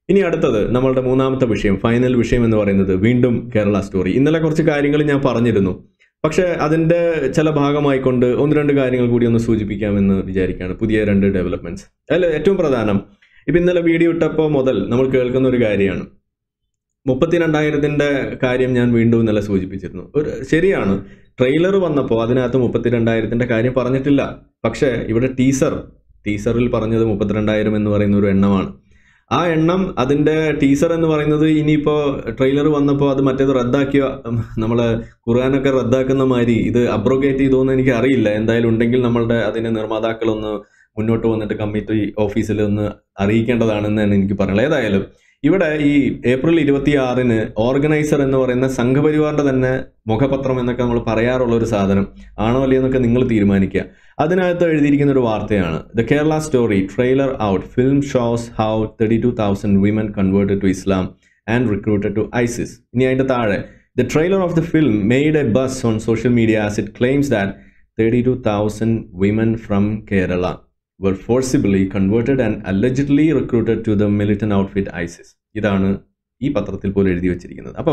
ഇനി അടുത്തത് നമ്മളുടെ മൂന്നാമത്തെ വിഷയം ഫൈനൽ വിഷയം എന്ന് പറയുന്നത് വീണ്ടും കേരള സ്റ്റോറി ഇന്നലെ കുറച്ച് കാര്യങ്ങൾ ഞാൻ പറഞ്ഞിരുന്നു പക്ഷേ അതിൻ്റെ ചില ഭാഗമായിക്കൊണ്ട് ഒന്ന് രണ്ട് കാര്യങ്ങൾ കൂടി ഒന്ന് സൂചിപ്പിക്കാമെന്ന് വിചാരിക്കുകയാണ് പുതിയ രണ്ട് ഡെവലപ്മെന്റ്സ് അതിൽ ഏറ്റവും പ്രധാനം ഇപ്പം ഇന്നലെ വീഡിയോ ഇട്ടപ്പോൾ മുതൽ നമ്മൾ കേൾക്കുന്ന ഒരു കാര്യമാണ് മുപ്പത്തിരണ്ടായിരത്തിൻ്റെ കാര്യം ഞാൻ വീണ്ടും ഇന്നലെ സൂചിപ്പിച്ചിരുന്നു ഒരു ശരിയാണ് ട്രെയിലർ വന്നപ്പോൾ അതിനകത്ത് മുപ്പത്തിരണ്ടായിരത്തിൻ്റെ കാര്യം പറഞ്ഞിട്ടില്ല പക്ഷേ ഇവിടെ ടീസർ ടീസറിൽ പറഞ്ഞത് മുപ്പത്തിരണ്ടായിരം എന്ന് പറയുന്ന ഒരു എണ്ണമാണ് ആ എണ്ണം അതിൻ്റെ ടീസർ എന്ന് പറയുന്നത് ഇനിയിപ്പോൾ ട്രെയിലർ വന്നപ്പോൾ അത് മറ്റേത് റദ്ദാക്കിയ നമ്മൾ ഖുർആാനൊക്കെ റദ്ദാക്കുന്ന മാതിരി ഇത് അബ്രോഗേറ്റ് ചെയ്തോന്ന് എനിക്ക് അറിയില്ല എന്തായാലും ഉണ്ടെങ്കിൽ നമ്മളുടെ അതിന് നിർമ്മാതാക്കളൊന്ന് മുന്നോട്ട് വന്നിട്ട് കമ്മിറ്റി ഓഫീസിൽ ഒന്ന് അറിയിക്കേണ്ടതാണെന്നാണ് എനിക്ക് പറയുന്നത് ഏതായാലും ഇവിടെ ഈ ഏപ്രിൽ ഇരുപത്തി ആറിന് ഓർഗനൈസർ എന്ന് പറയുന്ന സംഘപരിവാറിന്റെ തന്നെ മുഖപത്രം എന്നൊക്കെ നമ്മൾ പറയാറുള്ള ഒരു സാധനം ആണോ അല്ലയോ എന്നൊക്കെ നിങ്ങൾ തീരുമാനിക്കുക അതിനകത്ത് എഴുതിയിരിക്കുന്ന ഒരു വാർത്തയാണ് the Kerala story trailer out film shows how thirty two thousand women converted to Islam and recruited to ISIS ഇനി അതിന്റെ താഴെ the trailer of the film made a buzz on social media as it claims that thirty two thousand women from Kerala were forcibly converted and allegedly recruited to the militant outfit ISIS. ഇതാണ് ഈ പത്രത്തിൽ പോലും എഴുതി വെച്ചിരിക്കുന്നത് അപ്പോൾ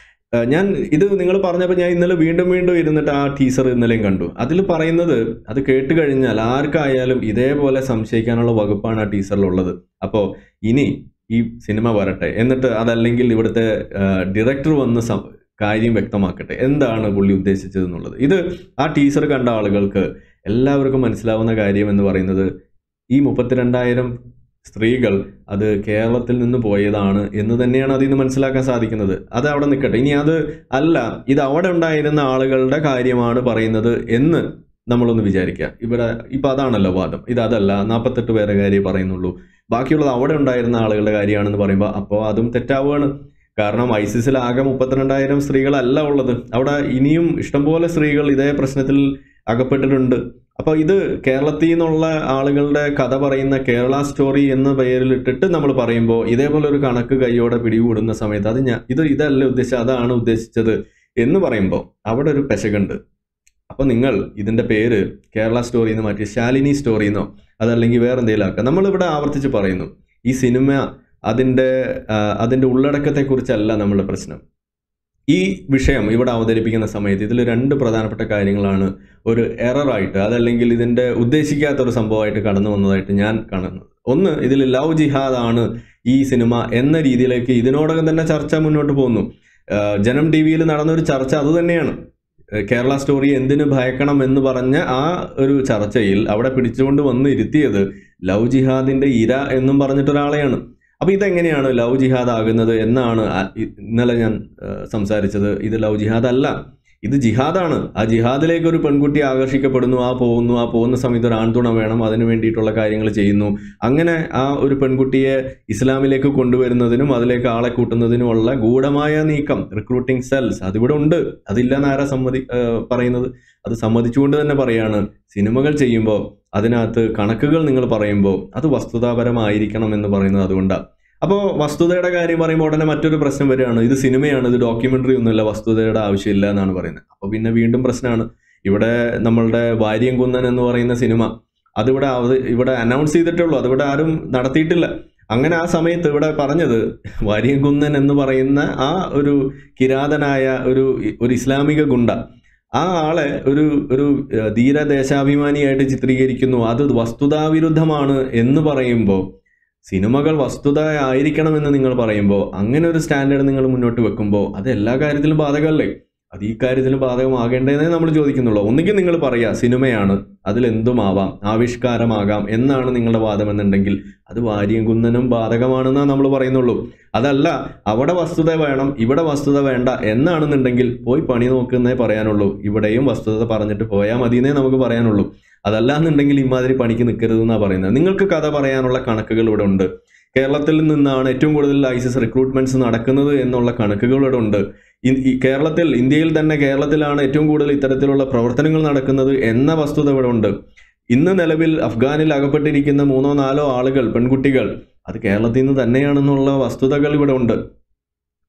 ഞാൻ ഇത് നിങ്ങൾ പറഞ്ഞപ്പോൾ ഞാൻ ഇന്നലെ വീണ്ടും വീണ്ടും ഇരുന്നിട്ട് ആ ടീസർ ഇന്നലെയും കണ്ടു അതിൽ പറയുന്നത് അത് കേട്ട് കഴിഞ്ഞാൽ ആർക്കായാലും ഇതേപോലെ സംശയിക്കാനുള്ള വകുപ്പാണ് ആ ടീസറിലുള്ളത് അപ്പോൾ ഇനി ഈ സിനിമ വരട്ടെ എന്നിട്ട് അതല്ലെങ്കിൽ ഇവിടുത്തെ ഡയറക്ടർ വന്ന് സം- കാര്യം വ്യക്തമാക്കട്ടെ എന്താണ് പുള്ളി ഉദ്ദേശിച്ചത് എന്നുള്ളത് ഇത് ആ ടീസർ കണ്ട ആളുകൾക്ക് എല്ലാവർക്കും മനസ്സിലാവുന്ന കാര്യം എന്ന് പറയുന്നത് ഈ മുപ്പത്തിരണ്ടായിരം സ്ത്രീകൾ അത് കേരളത്തിൽ നിന്ന് പോയതാണ് എന്ന് തന്നെയാണ് അതിൽ നിന്ന് മനസ്സിലാക്കാൻ സാധിക്കുന്നത് അത് അവിടെ നിൽക്കട്ടെ ഇനി അത് അല്ല ഇത് അവിടെ ഉണ്ടായിരുന്ന ആളുകളുടെ കാര്യമാണ് പറയുന്നത് എന്ന് നമ്മളൊന്ന് വിചാരിക്കുക ഇവിടെ ഇപ്പം അതാണല്ലോ വാദം ഇത് അതല്ല നാൽപ്പത്തെട്ട് പേരെ കാര്യം പറയുന്നുള്ളൂ ബാക്കിയുള്ളത് അവിടെ ഉണ്ടായിരുന്ന ആളുകളുടെ കാര്യമാണെന്ന് പറയുമ്പോൾ അപ്പോൾ അതും തെറ്റാവുകയാണ് കാരണം ഐസിസിൽ ആകെ മുപ്പത്തിരണ്ടായിരം സ്ത്രീകളല്ല ഉള്ളത് അവിടെ ഇനിയും ഇഷ്ടംപോലെ സ്ത്രീകൾ ഇതേ പ്രശ്നത്തിൽ അകപ്പെട്ടിട്ടുണ്ട് അപ്പോൾ ഇത് കേരളത്തിൽ നിന്നുള്ള ആളുകളുടെ കഥ പറയുന്ന കേരള സ്റ്റോറി എന്ന പേരിലിട്ടിട്ട് നമ്മൾ പറയുമ്പോൾ ഇതേപോലെ ഒരു കണക്ക് കൈയോടെ പിടികൂടുന്ന സമയത്ത് അത് ഞാൻ ഇത് ഇതല്ല ഉദ്ദേശിച്ചത് അതാണ് ഉദ്ദേശിച്ചത് എന്ന് പറയുമ്പോൾ അവിടെ ഒരു പെശകുണ്ട് അപ്പോൾ നിങ്ങൾ ഇതിൻ്റെ പേര് കേരള സ്റ്റോറി എന്ന് മാറ്റി ശാലിനി സ്റ്റോറി എന്നോ അതല്ലെങ്കിൽ വേറെ എന്തെങ്കിലും ആക്കാം നമ്മളിവിടെ ആവർത്തിച്ച് പറയുന്നു ഈ സിനിമ അതിൻ്റെ ആ, അതിൻ്റെ ഉള്ളടക്കത്തെക്കുറിച്ചല്ല നമ്മുടെ പ്രശ്നം ഈ വിഷയം ഇവിടെ അവതരിപ്പിക്കുന്ന സമയത്ത് ഇതിൽ രണ്ട് പ്രധാനപ്പെട്ട കാര്യങ്ങളാണ് ഒരു എററായിട്ട് അതല്ലെങ്കിൽ ഇതിൻ്റെ ഉദ്ദേശിക്കാത്ത ഒരു സംഭവമായിട്ട് കടന്നു വന്നതായിട്ട് ഞാൻ കാണുന്നത് ഒന്ന് ഇതിൽ ലവ് ജിഹാദ് ആണ് ഈ സിനിമ എന്ന രീതിയിലേക്ക് ഇതിനോടകം തന്നെ ചർച്ച മുന്നോട്ട് പോകുന്നു ആ, ജനം ടി വിയിൽ നടന്നൊരു ചർച്ച അത് തന്നെയാണ് ഏഹ് കേരള സ്റ്റോറി എന്തിനു ഭയക്കണം എന്ന് പറഞ്ഞ ആ ഒരു ചർച്ചയിൽ അവിടെ പിടിച്ചുകൊണ്ട് വന്ന് ഇരുത്തിയത് ലവ് ജിഹാദിന്റെ ഇര എന്നും പറഞ്ഞിട്ടൊരാളെയാണ് അപ്പൊ ഇതെങ്ങനെയാണ് ലവ് ജിഹാദ് ആകുന്നത് എന്നാണ് ആ- ഇ- ഇന്നലെ ഞാൻ ഏഹ് സംസാരിച്ചത് ഇത് ലവ് ജിഹാദ് അല്ല ഇത് ജിഹാദാണ് ആ ജിഹാദിലേക്ക് ഒരു പെൺകുട്ടി ആകർഷിക്കപ്പെടുന്നു ആ പോകുന്നു ആ പോകുന്ന സമയത്ത് ഒരു ആൺതുണ വേണം അതിനു വേണ്ടിയിട്ടുള്ള കാര്യങ്ങൾ ചെയ്യുന്നു അങ്ങനെ ആ ഒരു പെൺകുട്ടിയെ ഇസ്ലാമിലേക്ക് കൊണ്ടുവരുന്നതിനും അതിലേക്ക് ആളെ കൂട്ടുന്നതിനുമുള്ള ഗൂഢമായ നീക്കം റിക്രൂട്ടിംഗ് സെൽസ് അതിവിടെ ഉണ്ട് അതില്ലെന്ന് ആരാ സമ്മതി ഏഹ് പറയുന്നത് അത് സമ്മതിച്ചുകൊണ്ട് തന്നെ പറയാണ് സിനിമകൾ ചെയ്യുമ്പോൾ അതിനകത്ത് കണക്കുകൾ നിങ്ങൾ പറയുമ്പോൾ അത് വസ്തുതാപരമായിരിക്കണം എന്ന് പറയുന്നത് അതുകൊണ്ടാണ് അപ്പോൾ വസ്തുതയുടെ കാര്യം പറയുമ്പോൾ ഉടനെ മറ്റൊരു പ്രശ്നം വരികയാണ് ഇത് സിനിമയാണ് ഇത് ഡോക്യുമെന്ററി ഒന്നുമല്ല വസ്തുതയുടെ ആവശ്യമില്ല എന്നാണ് പറയുന്നത് അപ്പോൾ പിന്നെ വീണ്ടും പ്രശ്നമാണ് ഇവിടെ നമ്മളുടെ വാര്യംകുന്നൻ എന്ന് പറയുന്ന സിനിമ അതിവിടെ അവ- ഇവിടെ അനൗൺസ് ചെയ്തിട്ടേ ഉള്ളൂ അതിവിടെ ആരും നടത്തിയിട്ടില്ല അങ്ങനെ ആ സമയത്ത് ഇവിടെ പറഞ്ഞത് വാര്യംകുന്നൻ എന്ന് പറയുന്ന ആ ഒരു കിരാതനായ ഒരു ഒരു ഇസ്ലാമിക ഗുണ്ട ആ ആളെ ഒരു ഒരു ഏഹ്, ധീരദേശാഭിമാനിയായിട്ട് ചിത്രീകരിക്കുന്നു അത് വസ്തുതാവിരുദ്ധമാണ് എന്ന് പറയുമ്പോൾ സിനിമകൾ വസ്തുത ആയിരിക്കണമെന്ന് നിങ്ങൾ പറയുമ്പോൾ അങ്ങനെ ഒരു സ്റ്റാൻഡേർഡ് നിങ്ങൾ മുന്നോട്ട് വെക്കുമ്പോൾ അത് എല്ലാ കാര്യത്തിലും ബാധകമല്ലേ അത് ഈ കാര്യത്തിലും ബാധകമാകേണ്ടതെന്നേ നമ്മൾ ചോദിക്കുന്നുള്ളൂ ഒന്നുകിൽ നിങ്ങൾ പറയുക സിനിമയാണ് അതിലെന്തുമാവാം ആവിഷ്കാരമാകാം എന്നാണ് നിങ്ങളുടെ വാദം എന്നുണ്ടെങ്കിൽ അത് വാരിയും കുന്നനും ബാധകമാണെന്നാണ് നമ്മൾ പറയുന്നുള്ളൂ അതല്ല അവിടെ വസ്തുത വേണം ഇവിടെ വസ്തുത വേണ്ട എന്നാണെന്നുണ്ടെങ്കിൽ പോയി പണി നോക്കുന്നേ പറയാനുള്ളൂ ഇവിടെയും വസ്തുത പറഞ്ഞിട്ട് പോയാൽ മതിയെന്നേ നമുക്ക് പറയാനുള്ളൂ അതല്ല എന്നുണ്ടെങ്കിൽ ഇമാതിരി പണിക്ക് നിൽക്കരുതെന്നാണ് പറയുന്നത് നിങ്ങൾക്ക് കഥ പറയാനുള്ള കണക്കുകൾ ഇവിടെ ഉണ്ട് കേരളത്തിൽ നിന്നാണ് ഏറ്റവും കൂടുതൽ ഐസിസ് റിക്രൂട്ട്മെന്റ്സ് നടക്കുന്നത് എന്നുള്ള കണക്കുകൾ ഇവിടെ ഉണ്ട് ഇ- ഈ കേരളത്തിൽ ഇന്ത്യയിൽ തന്നെ കേരളത്തിലാണ് ഏറ്റവും കൂടുതൽ ഇത്തരത്തിലുള്ള പ്രവർത്തനങ്ങൾ നടക്കുന്നത് എന്ന വസ്തുത ഇവിടെ ഉണ്ട് ഇന്ന് നിലവിൽ അഫ്ഗാനിൽ അകപ്പെട്ടിരിക്കുന്ന മൂന്നോ നാലോ ആളുകൾ പെൺകുട്ടികൾ അത് കേരളത്തിൽ നിന്ന് തന്നെയാണെന്നുള്ള വസ്തുതകൾ ഇവിടെ ഉണ്ട്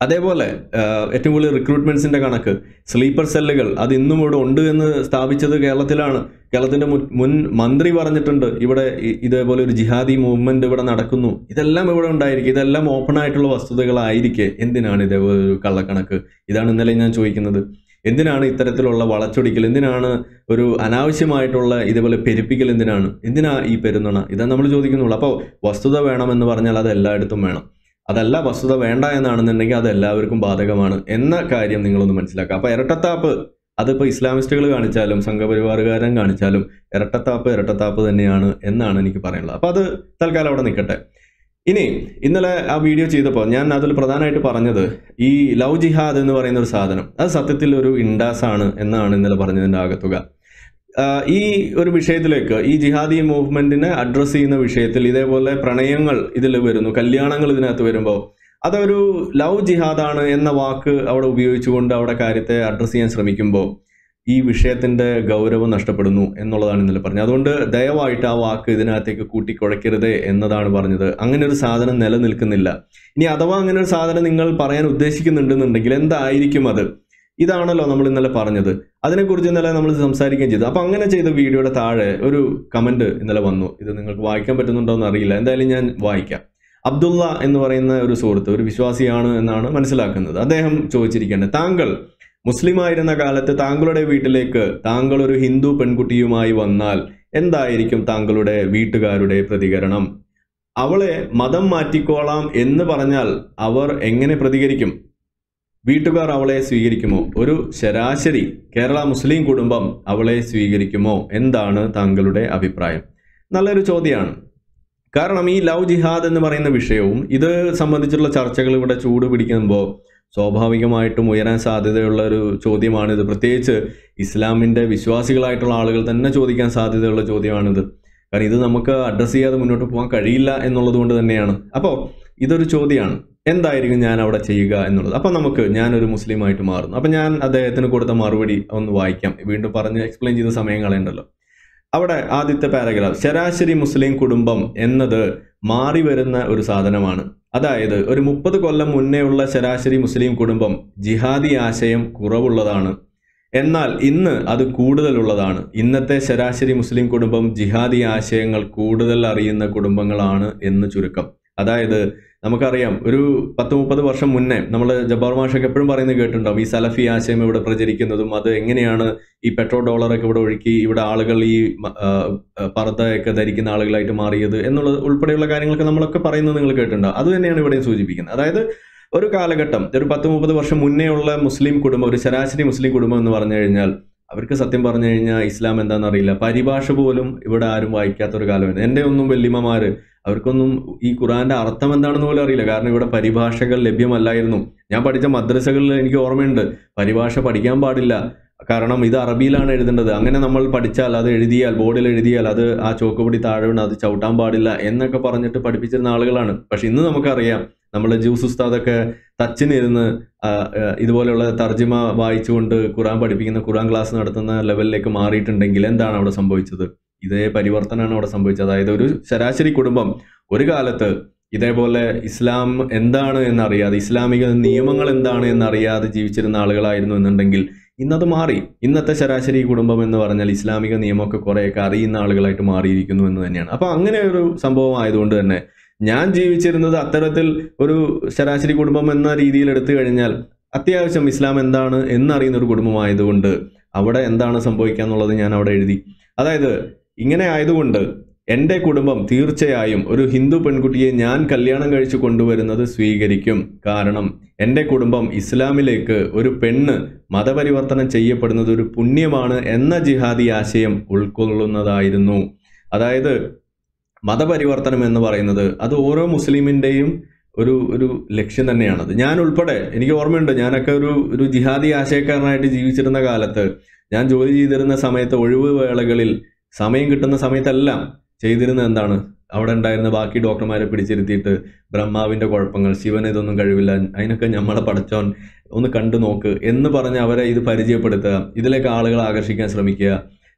അതേപോലെ ആഹ്, ഏറ്റവും കൂടുതൽ റിക്രൂട്ട്മെന്റ്സിന്റെ കണക്ക് സ്ലീപ്പർ സെല്ലുകൾ അത് ഇന്നും ഇവിടെ ഉണ്ട് എന്ന് സ്ഥാപിച്ചത് കേരളത്തിലാണ് കേരളത്തിന്റെ മുൻ മുൻ മന്ത്രി പറഞ്ഞിട്ടുണ്ട് ഇവിടെ ഇ- ഇതേപോലെ ഒരു ജിഹാദി മൂവ്മെന്റ് ഇവിടെ നടക്കുന്നു ഇതെല്ലാം ഇവിടെ ഉണ്ടായിരിക്കും ഇതെല്ലാം ഓപ്പൺ ആയിട്ടുള്ള വസ്തുതകളായിരിക്കെ എന്തിനാണ് ഇതേപോലെ ഒരു കള്ളക്കണക്ക് ഇതാണ് ഇന്നലെ ഞാൻ ചോദിക്കുന്നത് എന്തിനാണ് ഇത്തരത്തിലുള്ള വളച്ചൊടിക്കൽ എന്തിനാണ് ഒരു അനാവശ്യമായിട്ടുള്ള ഇതേപോലെ പെരുപ്പിക്കൽ എന്തിനാണ് എന്തിനാ ഈ പെരുന്നണ ഇതാ നമ്മൾ ചോദിക്കുന്നുള്ളൂ അപ്പോൾ വസ്തുത വേണമെന്ന് പറഞ്ഞാൽ അത് എല്ലായിടത്തും വേണം അതല്ല വസ്തുത വേണ്ട എന്നാണെന്നുണ്ടെങ്കിൽ അത് എല്ലാവർക്കും ബാധകമാണ് എന്ന കാര്യം നിങ്ങളൊന്ന് മനസ്സിലാക്കുക അപ്പൊ ഇരട്ടത്താപ്പ് അതിപ്പോ ഇസ്ലാമിസ്റ്റുകൾ കാണിച്ചാലും സംഘപരിവാറുകാരൻ കാണിച്ചാലും ഇരട്ടത്താപ്പ് ഇരട്ടത്താപ്പ് തന്നെയാണ് എന്നാണ് എനിക്ക് പറയാനുള്ളത് അപ്പൊ അത് തൽക്കാലം അവിടെ നിൽക്കട്ടെ ഇനി ഇന്നലെ ആ വീഡിയോ ചെയ്തപ്പോൾ ഞാൻ അതിൽ പ്രധാനമായിട്ട് പറഞ്ഞത് ഈ ലവ് ജിഹാദ് എന്ന് പറയുന്ന ഒരു സാധനം അത് സത്യത്തിൽ ഒരു ഇൻഡാസ് ആണ് എന്നാണ് ഇന്നലെ പറഞ്ഞതിന്റെ ആകത്തുക ആഹ് ഈ ഒരു വിഷയത്തിലേക്ക് ഈ ജിഹാദി മൂവ്മെന്റിനെ അഡ്രസ്സ് ചെയ്യുന്ന വിഷയത്തിൽ ഇതേപോലെ പ്രണയങ്ങൾ ഇതിൽ വരുന്നു കല്യാണങ്ങൾ ഇതിനകത്ത് വരുമ്പോൾ അതൊരു ലവ് ജിഹാദാണ് എന്ന വാക്ക് അവിടെ ഉപയോഗിച്ചുകൊണ്ട് അവിടെ കാര്യത്തെ അഡ്രസ്സ് ചെയ്യാൻ ശ്രമിക്കുമ്പോൾ ഈ വിഷയത്തിന്റെ ഗൗരവം നഷ്ടപ്പെടുന്നു എന്നുള്ളതാണ് ഇന്നലെ പറഞ്ഞത് അതുകൊണ്ട് ദയവായിട്ട് ആ വാക്ക് ഇതിനകത്തേക്ക് കൂട്ടിക്കുഴയ്ക്കരുത് എന്നതാണ് പറഞ്ഞത് അങ്ങനെ ഒരു സാധനം നിലനിൽക്കുന്നില്ല ഇനി അഥവാ അങ്ങനെ ഒരു സാധനം നിങ്ങൾ പറയാൻ ഉദ്ദേശിക്കുന്നുണ്ടെന്നുണ്ടെങ്കിൽ എന്തായിരിക്കും അത് ഇതാണല്ലോ നമ്മൾ ഇന്നലെ പറഞ്ഞത് അതിനെക്കുറിച്ച് ഇന്നലെ നമ്മൾ സംസാരിക്കുകയും ചെയ്തു അപ്പൊ അങ്ങനെ ചെയ്ത വീഡിയോയുടെ താഴെ ഒരു കമന്റ് ഇന്നലെ വന്നു ഇത് നിങ്ങൾക്ക് വായിക്കാൻ പറ്റുന്നുണ്ടോ എന്ന് അറിയില്ല എന്തായാലും ഞാൻ വായിക്കാം അബ്ദുള്ള എന്ന് പറയുന്ന ഒരു സുഹൃത്ത് ഒരു വിശ്വാസിയാണ് എന്നാണ് മനസ്സിലാക്കുന്നത് അദ്ദേഹം ചോദിച്ചിരിക്കേണ്ടത് താങ്കൾ മുസ്ലിം ആയിരുന്ന കാലത്ത് താങ്കളുടെ വീട്ടിലേക്ക് താങ്കൾ ഒരു ഹിന്ദു പെൺകുട്ടിയുമായി വന്നാൽ എന്തായിരിക്കും താങ്കളുടെ വീട്ടുകാരുടെ പ്രതികരണം അവളെ മതം മാറ്റിക്കോളാം എന്ന് പറഞ്ഞാൽ അവർ എങ്ങനെ പ്രതികരിക്കും വീട്ടുകാർ അവളെ സ്വീകരിക്കുമോ ഒരു ശരാശരി കേരള മുസ്ലിം കുടുംബം അവളെ സ്വീകരിക്കുമോ എന്താണ് താങ്കളുടെ അഭിപ്രായം നല്ലൊരു ചോദ്യമാണ് കാരണം ഈ ലവ് ജിഹാദ് എന്ന് പറയുന്ന വിഷയവും ഇത് സംബന്ധിച്ചുള്ള ചർച്ചകൾ ഇവിടെ ചൂട് പിടിക്കുമ്പോൾ സ്വാഭാവികമായിട്ടും ഉയരാൻ സാധ്യതയുള്ള ഒരു ചോദ്യമാണിത് പ്രത്യേകിച്ച് ഇസ്ലാമിന്റെ വിശ്വാസികളായിട്ടുള്ള ആളുകൾ തന്നെ ചോദിക്കാൻ സാധ്യതയുള്ള ചോദ്യമാണിത് കാരണം ഇത് നമുക്ക് അഡ്രസ്സ് ചെയ്യാതെ മുന്നോട്ട് പോകാൻ കഴിയില്ല എന്നുള്ളത് കൊണ്ട് തന്നെയാണ് അപ്പോൾ ഇതൊരു ചോദ്യമാണ് എന്തായിരിക്കും ഞാൻ അവിടെ ചെയ്യുക എന്നുള്ളത് അപ്പം നമുക്ക് ഞാനൊരു മുസ്ലിമായിട്ട് മാറുന്നു അപ്പം ഞാൻ അദ്ദേഹത്തിന് കൊടുത്ത മറുപടി ഒന്ന് വായിക്കാം വീണ്ടും പറഞ്ഞ് എക്സ്പ്ലെയിൻ ചെയ്ത സമയം കളയണ്ടല്ലോ അവിടെ ആദ്യത്തെ പാരഗ്രാഫ് ശരാശരി മുസ്ലിം കുടുംബം എന്നത് മാറി വരുന്ന ഒരു സാധനമാണ് അതായത് ഒരു മുപ്പത് കൊല്ലം മുന്നേ ഉള്ള ശരാശരി മുസ്ലിം കുടുംബം ജിഹാദി ആശയം കുറവുള്ളതാണ് എന്നാൽ ഇന്ന് അത് കൂടുതലുള്ളതാണ് ഇന്നത്തെ ശരാശരി മുസ്ലിം കുടുംബം ജിഹാദി ആശയങ്ങൾ കൂടുതൽ അറിയുന്ന കുടുംബങ്ങളാണ് എന്ന് ചുരുക്കം അതായത് നമുക്കറിയാം ഒരു പത്ത് മുപ്പത് വർഷം മുന്നേ നമ്മൾ ജബ്ബാർ മാഷൊക്കെ എപ്പോഴും പറയുന്നത് കേട്ടിട്ടുണ്ടാവും ഈ സലഫി ആശയം ഇവിടെ പ്രചരിക്കുന്നതും അത് എങ്ങനെയാണ് ഈ പെട്രോൾ ഡോളറൊക്കെ ഇവിടെ ഒഴുക്കി ഇവിടെ ആളുകൾ ഈ മ- ആ, ആ, പർദ്ദയൊക്കെ ധരിക്കുന്ന ആളുകളായിട്ട് മാറിയത് എന്നുള്ളത് ഉൾപ്പെടെയുള്ള കാര്യങ്ങളൊക്കെ നമ്മളൊക്കെ പറയുന്നത് നിങ്ങൾ കേട്ടിട്ടുണ്ടാവും അത് തന്നെയാണ് ഇവിടെയും സൂചിപ്പിക്കുന്നത് അതായത് ഒരു കാലഘട്ടം ഒരു പത്ത് മുപ്പത് വർഷം മുന്നേ ഉള്ള മുസ്ലിം കുടുംബം ഒരു ശരാശരി മുസ്ലിം കുടുംബം എന്ന് പറഞ്ഞു കഴിഞ്ഞാൽ അവർക്ക് സത്യം പറഞ്ഞു കഴിഞ്ഞാൽ ഇസ്ലാം എന്താണെന്ന് അറിയില്ല പരിഭാഷ പോലും ഇവിടെ ആരും വായിക്കാത്ത ഒരു കാലമായിരുന്നു എൻ്റെ ഒന്നും വല്യമ്മമാര് അവർക്കൊന്നും ഈ ഖുറാന്റെ അർത്ഥം എന്താണെന്ന് പോലും അറിയില്ല കാരണം ഇവിടെ പരിഭാഷകൾ ലഭ്യമല്ലായിരുന്നു ഞാൻ പഠിച്ച മദ്രസകളിൽ എനിക്ക് ഓർമ്മയുണ്ട് പരിഭാഷ പഠിക്കാൻ പാടില്ല കാരണം ഇത് അറബിയിലാണ് എഴുതേണ്ടത് അങ്ങനെ നമ്മൾ പഠിച്ചാൽ അത് എഴുതിയാൽ ബോർഡിൽ എഴുതിയാൽ അത് ആ ചോക്കുപൊടി താഴെ വീണ് അത് ചവിട്ടാൻ പാടില്ല എന്നൊക്കെ പറഞ്ഞിട്ട് പഠിപ്പിച്ചിരുന്ന ആളുകളാണ് പക്ഷെ ഇന്ന് നമുക്കറിയാം നമ്മളെ ജ്യൂസ് ഉസ്താദൊക്കെ തച്ചിനിരുന്ന് ആ, ആ, ഇതുപോലെയുള്ള തർജിമ വായിച്ചുകൊണ്ട് ഖുറാൻ പഠിപ്പിക്കുന്ന ഖുറാൻ ക്ലാസ് നടത്തുന്ന ലെവലിലേക്ക് മാറിയിട്ടുണ്ടെങ്കിൽ എന്താണ് അവിടെ സംഭവിച്ചത് ഇതേ പരിവർത്തനമാണ് അവിടെ സംഭവിച്ചത് അതായത് ഒരു ശരാശരി കുടുംബം ഒരു കാലത്ത് ഇതേപോലെ ഇസ്ലാം എന്താണ് എന്നറിയാതെ ഇസ്ലാമിക നിയമങ്ങൾ എന്താണ് എന്നറിയാതെ ജീവിച്ചിരുന്ന ആളുകളായിരുന്നു എന്നുണ്ടെങ്കിൽ ഇന്നത് മാറി ഇന്നത്തെ ശരാശരി കുടുംബം എന്ന് പറഞ്ഞാൽ ഇസ്ലാമിക നിയമമൊക്കെ കുറേയൊക്കെ അറിയുന്ന ആളുകളായിട്ട് മാറിയിരിക്കുന്നു എന്ന് തന്നെയാണ് അപ്പൊ അങ്ങനെ ഒരു സംഭവം ആയതുകൊണ്ട് തന്നെ ഞാൻ ജീവിച്ചിരുന്നത് അത്തരത്തിൽ ഒരു ശരാശരി കുടുംബം എന്ന രീതിയിൽ എടുത്തു കഴിഞ്ഞാൽ അത്യാവശ്യം ഇസ്ലാം എന്താണ് എന്നറിയുന്ന ഒരു കുടുംബമായതുകൊണ്ട് അവിടെ എന്താണ് സംഭവിക്കുക എന്നുള്ളത് ഞാൻ അവിടെ എഴുതി അതായത് ഇങ്ങനെ ആയതുകൊണ്ട് എൻ്റെ കുടുംബം തീർച്ചയായും ഒരു ഹിന്ദു പെൺകുട്ടിയെ ഞാൻ കല്യാണം കഴിച്ചു കൊണ്ടുവരുന്നത് സ്വീകരിക്കും കാരണം എൻ്റെ കുടുംബം ഇസ്ലാമിലേക്ക് ഒരു പെണ്ണ് മതപരിവർത്തനം ചെയ്യപ്പെടുന്നത് ഒരു പുണ്യമാണ് എന്ന ജിഹാദി ആശയം ഉൾക്കൊള്ളുന്നതായിരുന്നു അതായത് മതപരിവർത്തനം എന്ന് പറയുന്നത് അത് ഓരോ മുസ്ലിമിൻ്റെയും ഒരു ഒരു ലക്ഷ്യം തന്നെയാണത് ഞാൻ ഉൾപ്പെടെ എനിക്ക് ഓർമ്മയുണ്ട് ഞാനൊക്കെ ഒരു ഒരു ജിഹാദി ആശയക്കാരനായിട്ട് ജീവിച്ചിരുന്ന കാലത്ത് ഞാൻ ജോലി ചെയ്തിരുന്ന സമയത്ത് ഒഴിവ് വേളകളിൽ സമയം കിട്ടുന്ന സമയത്തെല്ലാം ചെയ്തിരുന്നത് എന്താണ് അവിടെ ഉണ്ടായിരുന്ന ബാക്കി ഡോക്ടർമാരെ പിടിച്ചിരുത്തിയിട്ട് ബ്രഹ്മാവിന്റെ കുഴപ്പങ്ങൾ ശിവന് ഇതൊന്നും കഴിവില്ല അതിനൊക്കെ നമ്മളെ പഠിച്ചോൻ ഒന്ന് കണ്ടു നോക്ക് എന്ന് പറഞ്ഞ് അവരെ ഇത് പരിചയപ്പെടുത്തുക ഇതിലേക്ക് ആളുകളെ ആകർഷിക്കാൻ ശ്രമിക്കുക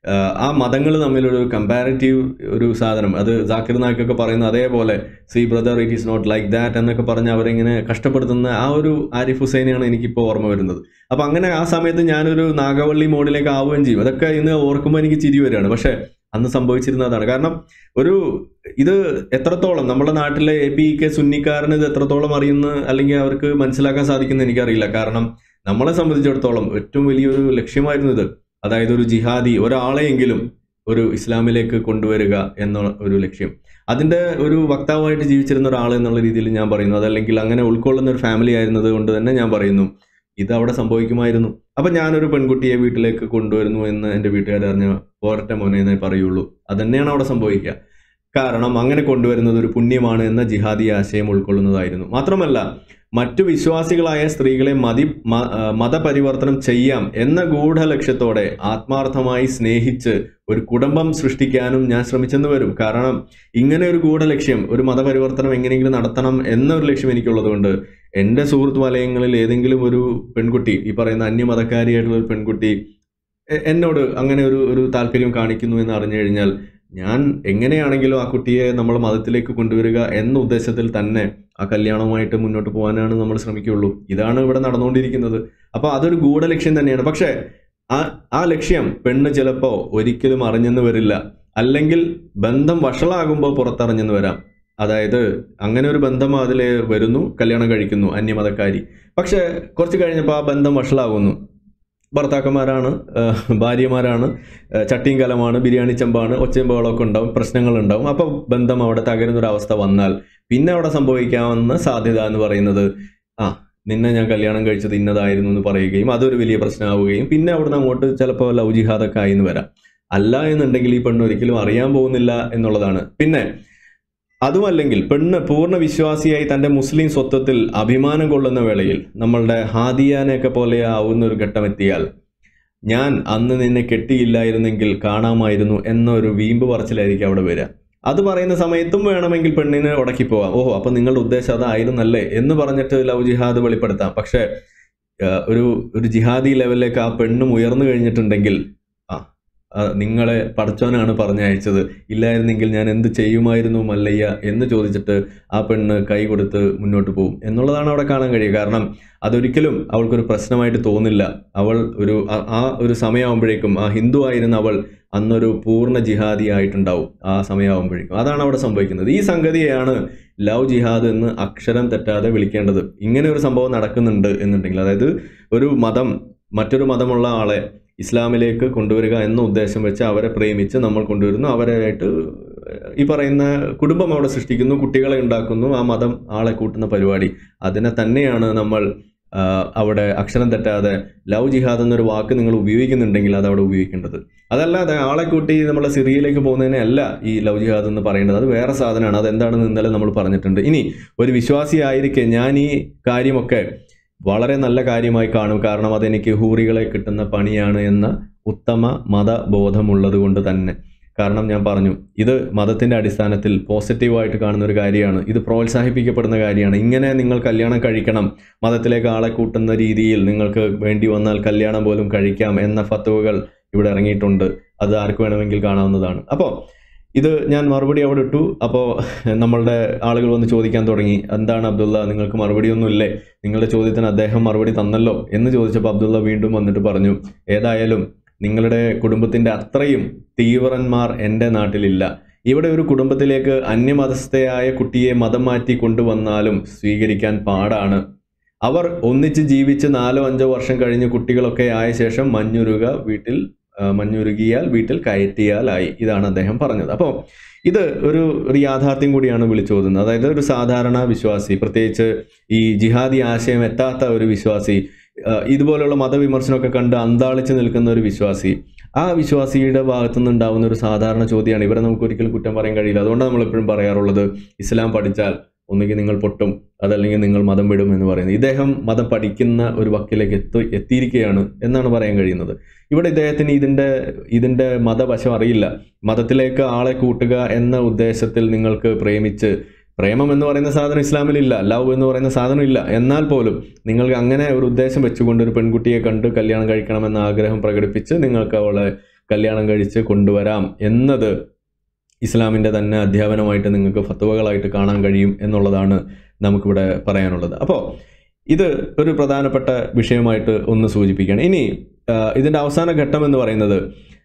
ആഹ് ആ മതങ്ങൾ തമ്മിലൊരു കമ്പാരിറ്റീവ് ഒരു സാധനം അത് ജാക്കിർ നായിക്കൊക്കെ പറയുന്ന അതേപോലെ see brother it is not like that എന്നൊക്കെ പറഞ്ഞ് അവരിങ്ങനെ കഷ്ടപ്പെടുത്തുന്ന ആ ഒരു ആരിഫ് ഹുസൈനെയാണ് എനിക്കിപ്പോൾ ഓർമ്മ വരുന്നത് അപ്പം അങ്ങനെ ആ സമയത്ത് ഞാനൊരു നാഗവള്ളി മോഡിലേക്ക് ആവുകയും ചെയ്യും അതൊക്കെ ഇന്ന് ഓർക്കുമ്പോൾ എനിക്ക് ചിരി വരികയാണ് പക്ഷേ അന്ന് സംഭവിച്ചിരുന്നതാണ് കാരണം ഒരു ഇത് എത്രത്തോളം നമ്മുടെ നാട്ടിലെ എ പി കെ സുന്നിക്കാരന് ഇത് എത്രത്തോളം അറിയുന്ന അല്ലെങ്കിൽ അവർക്ക് മനസ്സിലാക്കാൻ സാധിക്കുന്ന എനിക്കറിയില്ല കാരണം നമ്മളെ സംബന്ധിച്ചിടത്തോളം ഏറ്റവും വലിയൊരു ലക്ഷ്യമായിരുന്നു ഇത് അതായത് ഒരു ജിഹാദി ഒരാളെയെങ്കിലും ഒരു ഇസ്ലാമിലേക്ക് കൊണ്ടുവരിക എന്ന ഒരു ലക്ഷ്യം അതിന്റെ ഒരു വക്താവായിട്ട് ജീവിച്ചിരുന്ന ഒരാൾ എന്നുള്ള രീതിയിൽ ഞാൻ പറയുന്നു അതല്ലെങ്കിൽ അങ്ങനെ ഉൾക്കൊള്ളുന്ന ഒരു ഫാമിലി ആയിരുന്നത് കൊണ്ട് തന്നെ ഞാൻ പറയുന്നു ഇത് അവിടെ സംഭവിക്കുമായിരുന്നു അപ്പൊ ഞാനൊരു പെൺകുട്ടിയെ വീട്ടിലേക്ക് കൊണ്ടുവരുന്നു എന്ന് എൻ്റെ വീട്ടുകാർ അറിഞ്ഞ പോരട്ടെ മോനെ എന്നേ പറയുള്ളൂ അതന്നെയാണ് അവിടെ സംഭവിക്കുക കാരണം അങ്ങനെ കൊണ്ടുവരുന്നത് ഒരു പുണ്യമാണ് എന്ന ജിഹാദി ആശയം ഉൾക്കൊള്ളുന്നതായിരുന്നു മാത്രമല്ല മറ്റു വിശ്വാസികളായ സ്ത്രീകളെ മതി മ- ആ, മതപരിവർത്തനം ചെയ്യാം എന്ന ഗൂഢലക്ഷ്യത്തോടെ ആത്മാർത്ഥമായി സ്നേഹിച്ച് ഒരു കുടുംബം സൃഷ്ടിക്കാനും ഞാൻ ശ്രമിച്ചെന്ന് വരും കാരണം ഇങ്ങനെ ഒരു ഗൂഢലക്ഷ്യം ഒരു മതപരിവർത്തനം എങ്ങനെയെങ്കിലും നടത്തണം എന്നൊരു ലക്ഷ്യം എനിക്കുള്ളതുകൊണ്ട് എൻ്റെ സുഹൃത്ത് വലയങ്ങളിൽ ഏതെങ്കിലും ഒരു പെൺകുട്ടി ഈ പറയുന്ന അന്യമതക്കാരിയായിട്ടുള്ള ഒരു പെൺകുട്ടി എ- എന്നോട് അങ്ങനെ ഒരു ഒരു താല്പര്യം കാണിക്കുന്നു എന്ന് അറിഞ്ഞു കഴിഞ്ഞാൽ ഞാൻ എങ്ങനെയാണെങ്കിലും ആ കുട്ടിയെ നമ്മൾ മതത്തിലേക്ക് കൊണ്ടുവരിക എന്ന ഉദ്ദേശത്തിൽ തന്നെ ആ കല്യാണവുമായിട്ട് മുന്നോട്ട് പോകാനാണ് നമ്മൾ ശ്രമിക്കുകയുള്ളൂ ഇതാണ് ഇവിടെ നടന്നുകൊണ്ടിരിക്കുന്നത് അപ്പോൾ അതൊരു ഗൂഢലക്ഷ്യം തന്നെയാണ് പക്ഷേ ആ ആ ലക്ഷ്യം പെണ്ണ് ചിലപ്പോൾ ഒരിക്കലും അറിഞ്ഞെന്ന് വരില്ല അല്ലെങ്കിൽ ബന്ധം വഷളാകുമ്പോൾ പുറത്തറിഞ്ഞെന്ന് വരാം അതായത് അങ്ങനെ ഒരു ബന്ധം അതിൽ വരുന്നു കല്യാണം കഴിക്കുന്നു അന്യമതക്കാരി പക്ഷേ കുറച്ച് കഴിഞ്ഞപ്പോൾ ആ ബന്ധം വഷളാകുന്നു ഭർത്താക്കന്മാരാണ് ആഹ് ഭാര്യമാരാണ് ആഹ് ചട്ടിയും കലമാണ് ബിരിയാണി ചെമ്പാണ് ഒച്ചയും ബഹളമൊക്കെ ഉണ്ടാവും പ്രശ്നങ്ങളുണ്ടാവും അപ്പോൾ ബന്ധം അവിടെ തകരുന്നൊരവസ്ഥ വന്നാൽ പിന്നെ അവിടെ സംഭവിക്കാവുന്ന സാധ്യത എന്ന് പറയുന്നത് ആ നിന്നെ ഞാൻ കല്യാണം കഴിച്ചത് ഇന്നതായിരുന്നു എന്ന് പറയുകയും അതൊരു വലിയ പ്രശ്നമാവുകയും പിന്നെ അവിടുന്ന് അങ്ങോട്ട് ചിലപ്പോൾ ലവ് ജിഹാദൊക്കെ ആയി എന്ന് വരാം അല്ല എന്നുണ്ടെങ്കിൽ ഈ പെണ്ണ് ഒരിക്കലും അറിയാൻ പോകുന്നില്ല എന്നുള്ളതാണ് പിന്നെ അതുമല്ലെങ്കിൽ പെണ്ണ് പൂർണ്ണ വിശ്വാസിയായി തന്റെ മുസ്ലിം സ്വത്വത്തിൽ അഭിമാനം കൊള്ളുന്ന വേളയിൽ നമ്മളുടെ ഹാദിയാനെയൊക്കെ പോലെ ആവുന്ന ഒരു ഘട്ടമെത്തിയാൽ ഞാൻ അന്ന് നിന്നെ കെട്ടിയില്ലായിരുന്നെങ്കിൽ കാണാമായിരുന്നു എന്നൊരു വീമ്പ് പറച്ചിലായിരിക്കും അവിടെ വരിക അത് പറയുന്ന സമയത്തും വേണമെങ്കിൽ പെണ്ണിനെ ഉടക്കി പോവാം ഓഹോ അപ്പൊ നിങ്ങളുടെ ഉദ്ദേശം അതായിരുന്നല്ലേ എന്ന് പറഞ്ഞിട്ട് ലവ് ജിഹാദ് വെളിപ്പെടുത്താം പക്ഷെ ആ, ഒരു ഒരു ജിഹാദി ലെവലിലേക്ക് ആ പെണ്ണും ഉയർന്നു കഴിഞ്ഞിട്ടുണ്ടെങ്കിൽ ആ ആ, നിങ്ങളെ പഠിച്ചവനാണ് പറഞ്ഞയച്ചത് ഇല്ലായിരുന്നെങ്കിൽ ഞാൻ എന്ത് ചെയ്യുമായിരുന്നു മല്ലയ്യ എന്ന് ചോദിച്ചിട്ട് ആ പെണ്ണ് കൈ കൊടുത്ത് മുന്നോട്ട് പോകും എന്നുള്ളതാണ് അവിടെ കാണാൻ കഴിയുക കാരണം അതൊരിക്കലും അവൾക്കൊരു പ്രശ്നമായിട്ട് തോന്നില്ല അവൾ ഒരു ആ- ആ ഒരു സമയമാകുമ്പോഴേക്കും ആ ഹിന്ദു ആയിരുന്ന അവൾ അന്നൊരു പൂർണ്ണ ജിഹാദി ആയിട്ടുണ്ടാവും ആ സമയമാകുമ്പോഴേക്കും അതാണ് അവിടെ സംഭവിക്കുന്നത് ഈ സംഗതിയെയാണ് ലവ് ജിഹാദ് എന്ന് അക്ഷരം തെറ്റാതെ വിളിക്കേണ്ടത് ഇങ്ങനെ ഒരു സംഭവം നടക്കുന്നുണ്ട് എന്നുണ്ടെങ്കിൽ അതായത് ഒരു മതം മറ്റൊരു മതമുള്ള ആളെ ഇസ്ലാമിലേക്ക് കൊണ്ടുവരിക എന്ന ഉദ്ദേശം വെച്ച് അവരെ പ്രേമിച്ച് നമ്മൾ കൊണ്ടുവരുന്നു അവരായിട്ട് ഈ പറയുന്ന കുടുംബം അവിടെ സൃഷ്ടിക്കുന്നു കുട്ടികളെ ഉണ്ടാക്കുന്നു ആ മതം ആളെ കൂട്ടുന്ന പരിപാടി അതിനെ തന്നെയാണ് നമ്മൾ ആ, അവിടെ അക്ഷരം തെറ്റാതെ ലവ് ജിഹാദ് എന്നൊരു വാക്ക് നിങ്ങൾ ഉപയോഗിക്കുന്നുണ്ടെങ്കിൽ അത് അവിടെ ഉപയോഗിക്കേണ്ടത് അതല്ലാതെ ആളെ കൂട്ടി നമ്മളെ സിറിയയിലേക്ക് പോകുന്നതിനെ അല്ല ഈ ലവ് ജിഹാദ് എന്ന് പറയുന്നത് അത് വേറെ സാധനമാണ് അത് എന്താണെന്ന് ഇന്നലെ നമ്മൾ പറഞ്ഞിട്ടുണ്ട് ഇനി ഒരു വിശ്വാസിയായിരിക്കെ ഞാൻ ഈ കാര്യമൊക്കെ വളരെ നല്ല കാര്യമായി കാണും കാരണം അതെനിക്ക് ഹൂറികളെ കിട്ടുന്ന പണിയാണ് എന്ന ഉത്തമ മതബോധമുള്ളത് കൊണ്ട് തന്നെ കാരണം ഞാൻ പറഞ്ഞു ഇത് മതത്തിന്റെ അടിസ്ഥാനത്തിൽ പോസിറ്റീവായിട്ട് കാണുന്ന ഒരു കാര്യമാണ് ഇത് പ്രോത്സാഹിപ്പിക്കപ്പെടുന്ന കാര്യമാണ് ഇങ്ങനെ നിങ്ങൾ കല്യാണം കഴിക്കണം മതത്തിലേക്ക് ആളെ കൂട്ടുന്ന രീതിയിൽ നിങ്ങൾക്ക് വേണ്ടി വന്നാൽ കല്യാണം പോലും കഴിക്കാം എന്ന ഫത്തുവകൾ ഇവിടെ ഇറങ്ങിയിട്ടുണ്ട് അത് ആർക്ക് വേണമെങ്കിൽ കാണാവുന്നതാണ് അപ്പോൾ ഇത് ഞാൻ മറുപടി അവിടെ ഇട്ടു അപ്പോൾ നമ്മളുടെ ആളുകൾ വന്ന് ചോദിക്കാൻ തുടങ്ങി എന്താണ് അബ്ദുള്ള നിങ്ങൾക്ക് മറുപടിയൊന്നും ഇല്ലേ നിങ്ങളുടെ ചോദ്യത്തിന് അദ്ദേഹം മറുപടി തന്നല്ലോ എന്ന് ചോദിച്ചപ്പോൾ അബ്ദുള്ള വീണ്ടും വന്നിട്ട് പറഞ്ഞു ഏതായാലും നിങ്ങളുടെ കുടുംബത്തിന്റെ അത്രയും തീവ്രന്മാർ എൻ്റെ നാട്ടിലില്ല ഇവിടെ ഒരു കുടുംബത്തിലേക്ക് അന്യമതസ്ഥയായ കുട്ടിയെ മതം മാറ്റി കൊണ്ടുവന്നാലും സ്വീകരിക്കാൻ പാടാണ് അവർ ഒന്നിച്ച് ജീവിച്ച് നാലോ അഞ്ചോ വർഷം കഴിഞ്ഞ് കുട്ടികളൊക്കെ ആയ ശേഷം മഞ്ഞുരുക വീട്ടിൽ ആ, മഞ്ഞുരുകിയാൽ വീട്ടിൽ കയറ്റിയാലായി ഇതാണ് അദ്ദേഹം പറഞ്ഞത് അപ്പോൾ ഇത് ഒരു ഒരു യാഥാർത്ഥ്യം കൂടിയാണ് വിളിച്ചോതുന്നത് അതായത് ഒരു സാധാരണ വിശ്വാസി പ്രത്യേകിച്ച് ഈ ജിഹാദി ആശയം എത്താത്ത ഒരു വിശ്വാസി ആ, ഇതുപോലുള്ള മതവിമർശനമൊക്കെ കണ്ട് അന്താളിച്ച് നിൽക്കുന്ന ഒരു വിശ്വാസി ആ വിശ്വാസിയുടെ ഭാഗത്തു നിന്നുണ്ടാവുന്ന ഒരു സാധാരണ ചോദ്യമാണ് ഇവരെ നമുക്ക് ഒരിക്കലും കുറ്റം പറയാൻ കഴിയില്ല അതുകൊണ്ടാണ് നമ്മൾ എപ്പോഴും പറയാറുള്ളത് ഇസ്ലാം പഠിച്ചാൽ ഒന്നുകിൽ നിങ്ങൾ പൊട്ടും അതല്ലെങ്കിൽ നിങ്ങൾ മതം വിടും എന്ന് പറയുന്നത് ഇദ്ദേഹം മതം പഠിക്കുന്ന ഒരു വക്കിലേക്ക് എത്തി എത്തിയിരിക്കുകയാണ് എന്നാണ് പറയാൻ കഴിയുന്നത് ഇവിടെ ഇദ്ദേഹത്തിന് ഇതിൻ്റെ ഇതിൻ്റെ മതവശം അറിയില്ല മതത്തിലേക്ക് ആളെ കൂട്ടുക എന്ന ഉദ്ദേശത്തിൽ നിങ്ങൾക്ക് പ്രേമിച്ച് പ്രേമം എന്ന് പറയുന്ന സാധനം ഇസ്ലാമിലില്ല ലവ് എന്ന് പറയുന്ന സാധനം ഇല്ല എന്നാൽ പോലും നിങ്ങൾക്ക് അങ്ങനെ ഒരു ഉദ്ദേശം വെച്ചുകൊണ്ട് ഒരു പെൺകുട്ടിയെ കണ്ട് കല്യാണം കഴിക്കണമെന്ന ആഗ്രഹം പ്രകടിപ്പിച്ച് നിങ്ങൾക്ക് അവളെ കല്യാണം കഴിച്ച് കൊണ്ടുവരാം എന്നത് ഇസ്ലാമിൻ്റെ തന്നെ അധ്യാപനമായിട്ട് നിങ്ങൾക്ക് ഫത്വകളായിട്ട് കാണാൻ കഴിയും എന്നുള്ളതാണ് നമുക്കിവിടെ പറയാനുള്ളത് അപ്പോൾ ഇത് ഒരു പ്രധാനപ്പെട്ട വിഷയമായിട്ട് ഒന്ന് സൂചിപ്പിക്കുകയാണ് ഇനി ആ, ഇതിൻ്റെ അവസാന ഘട്ടം എന്ന് പറയുന്നത്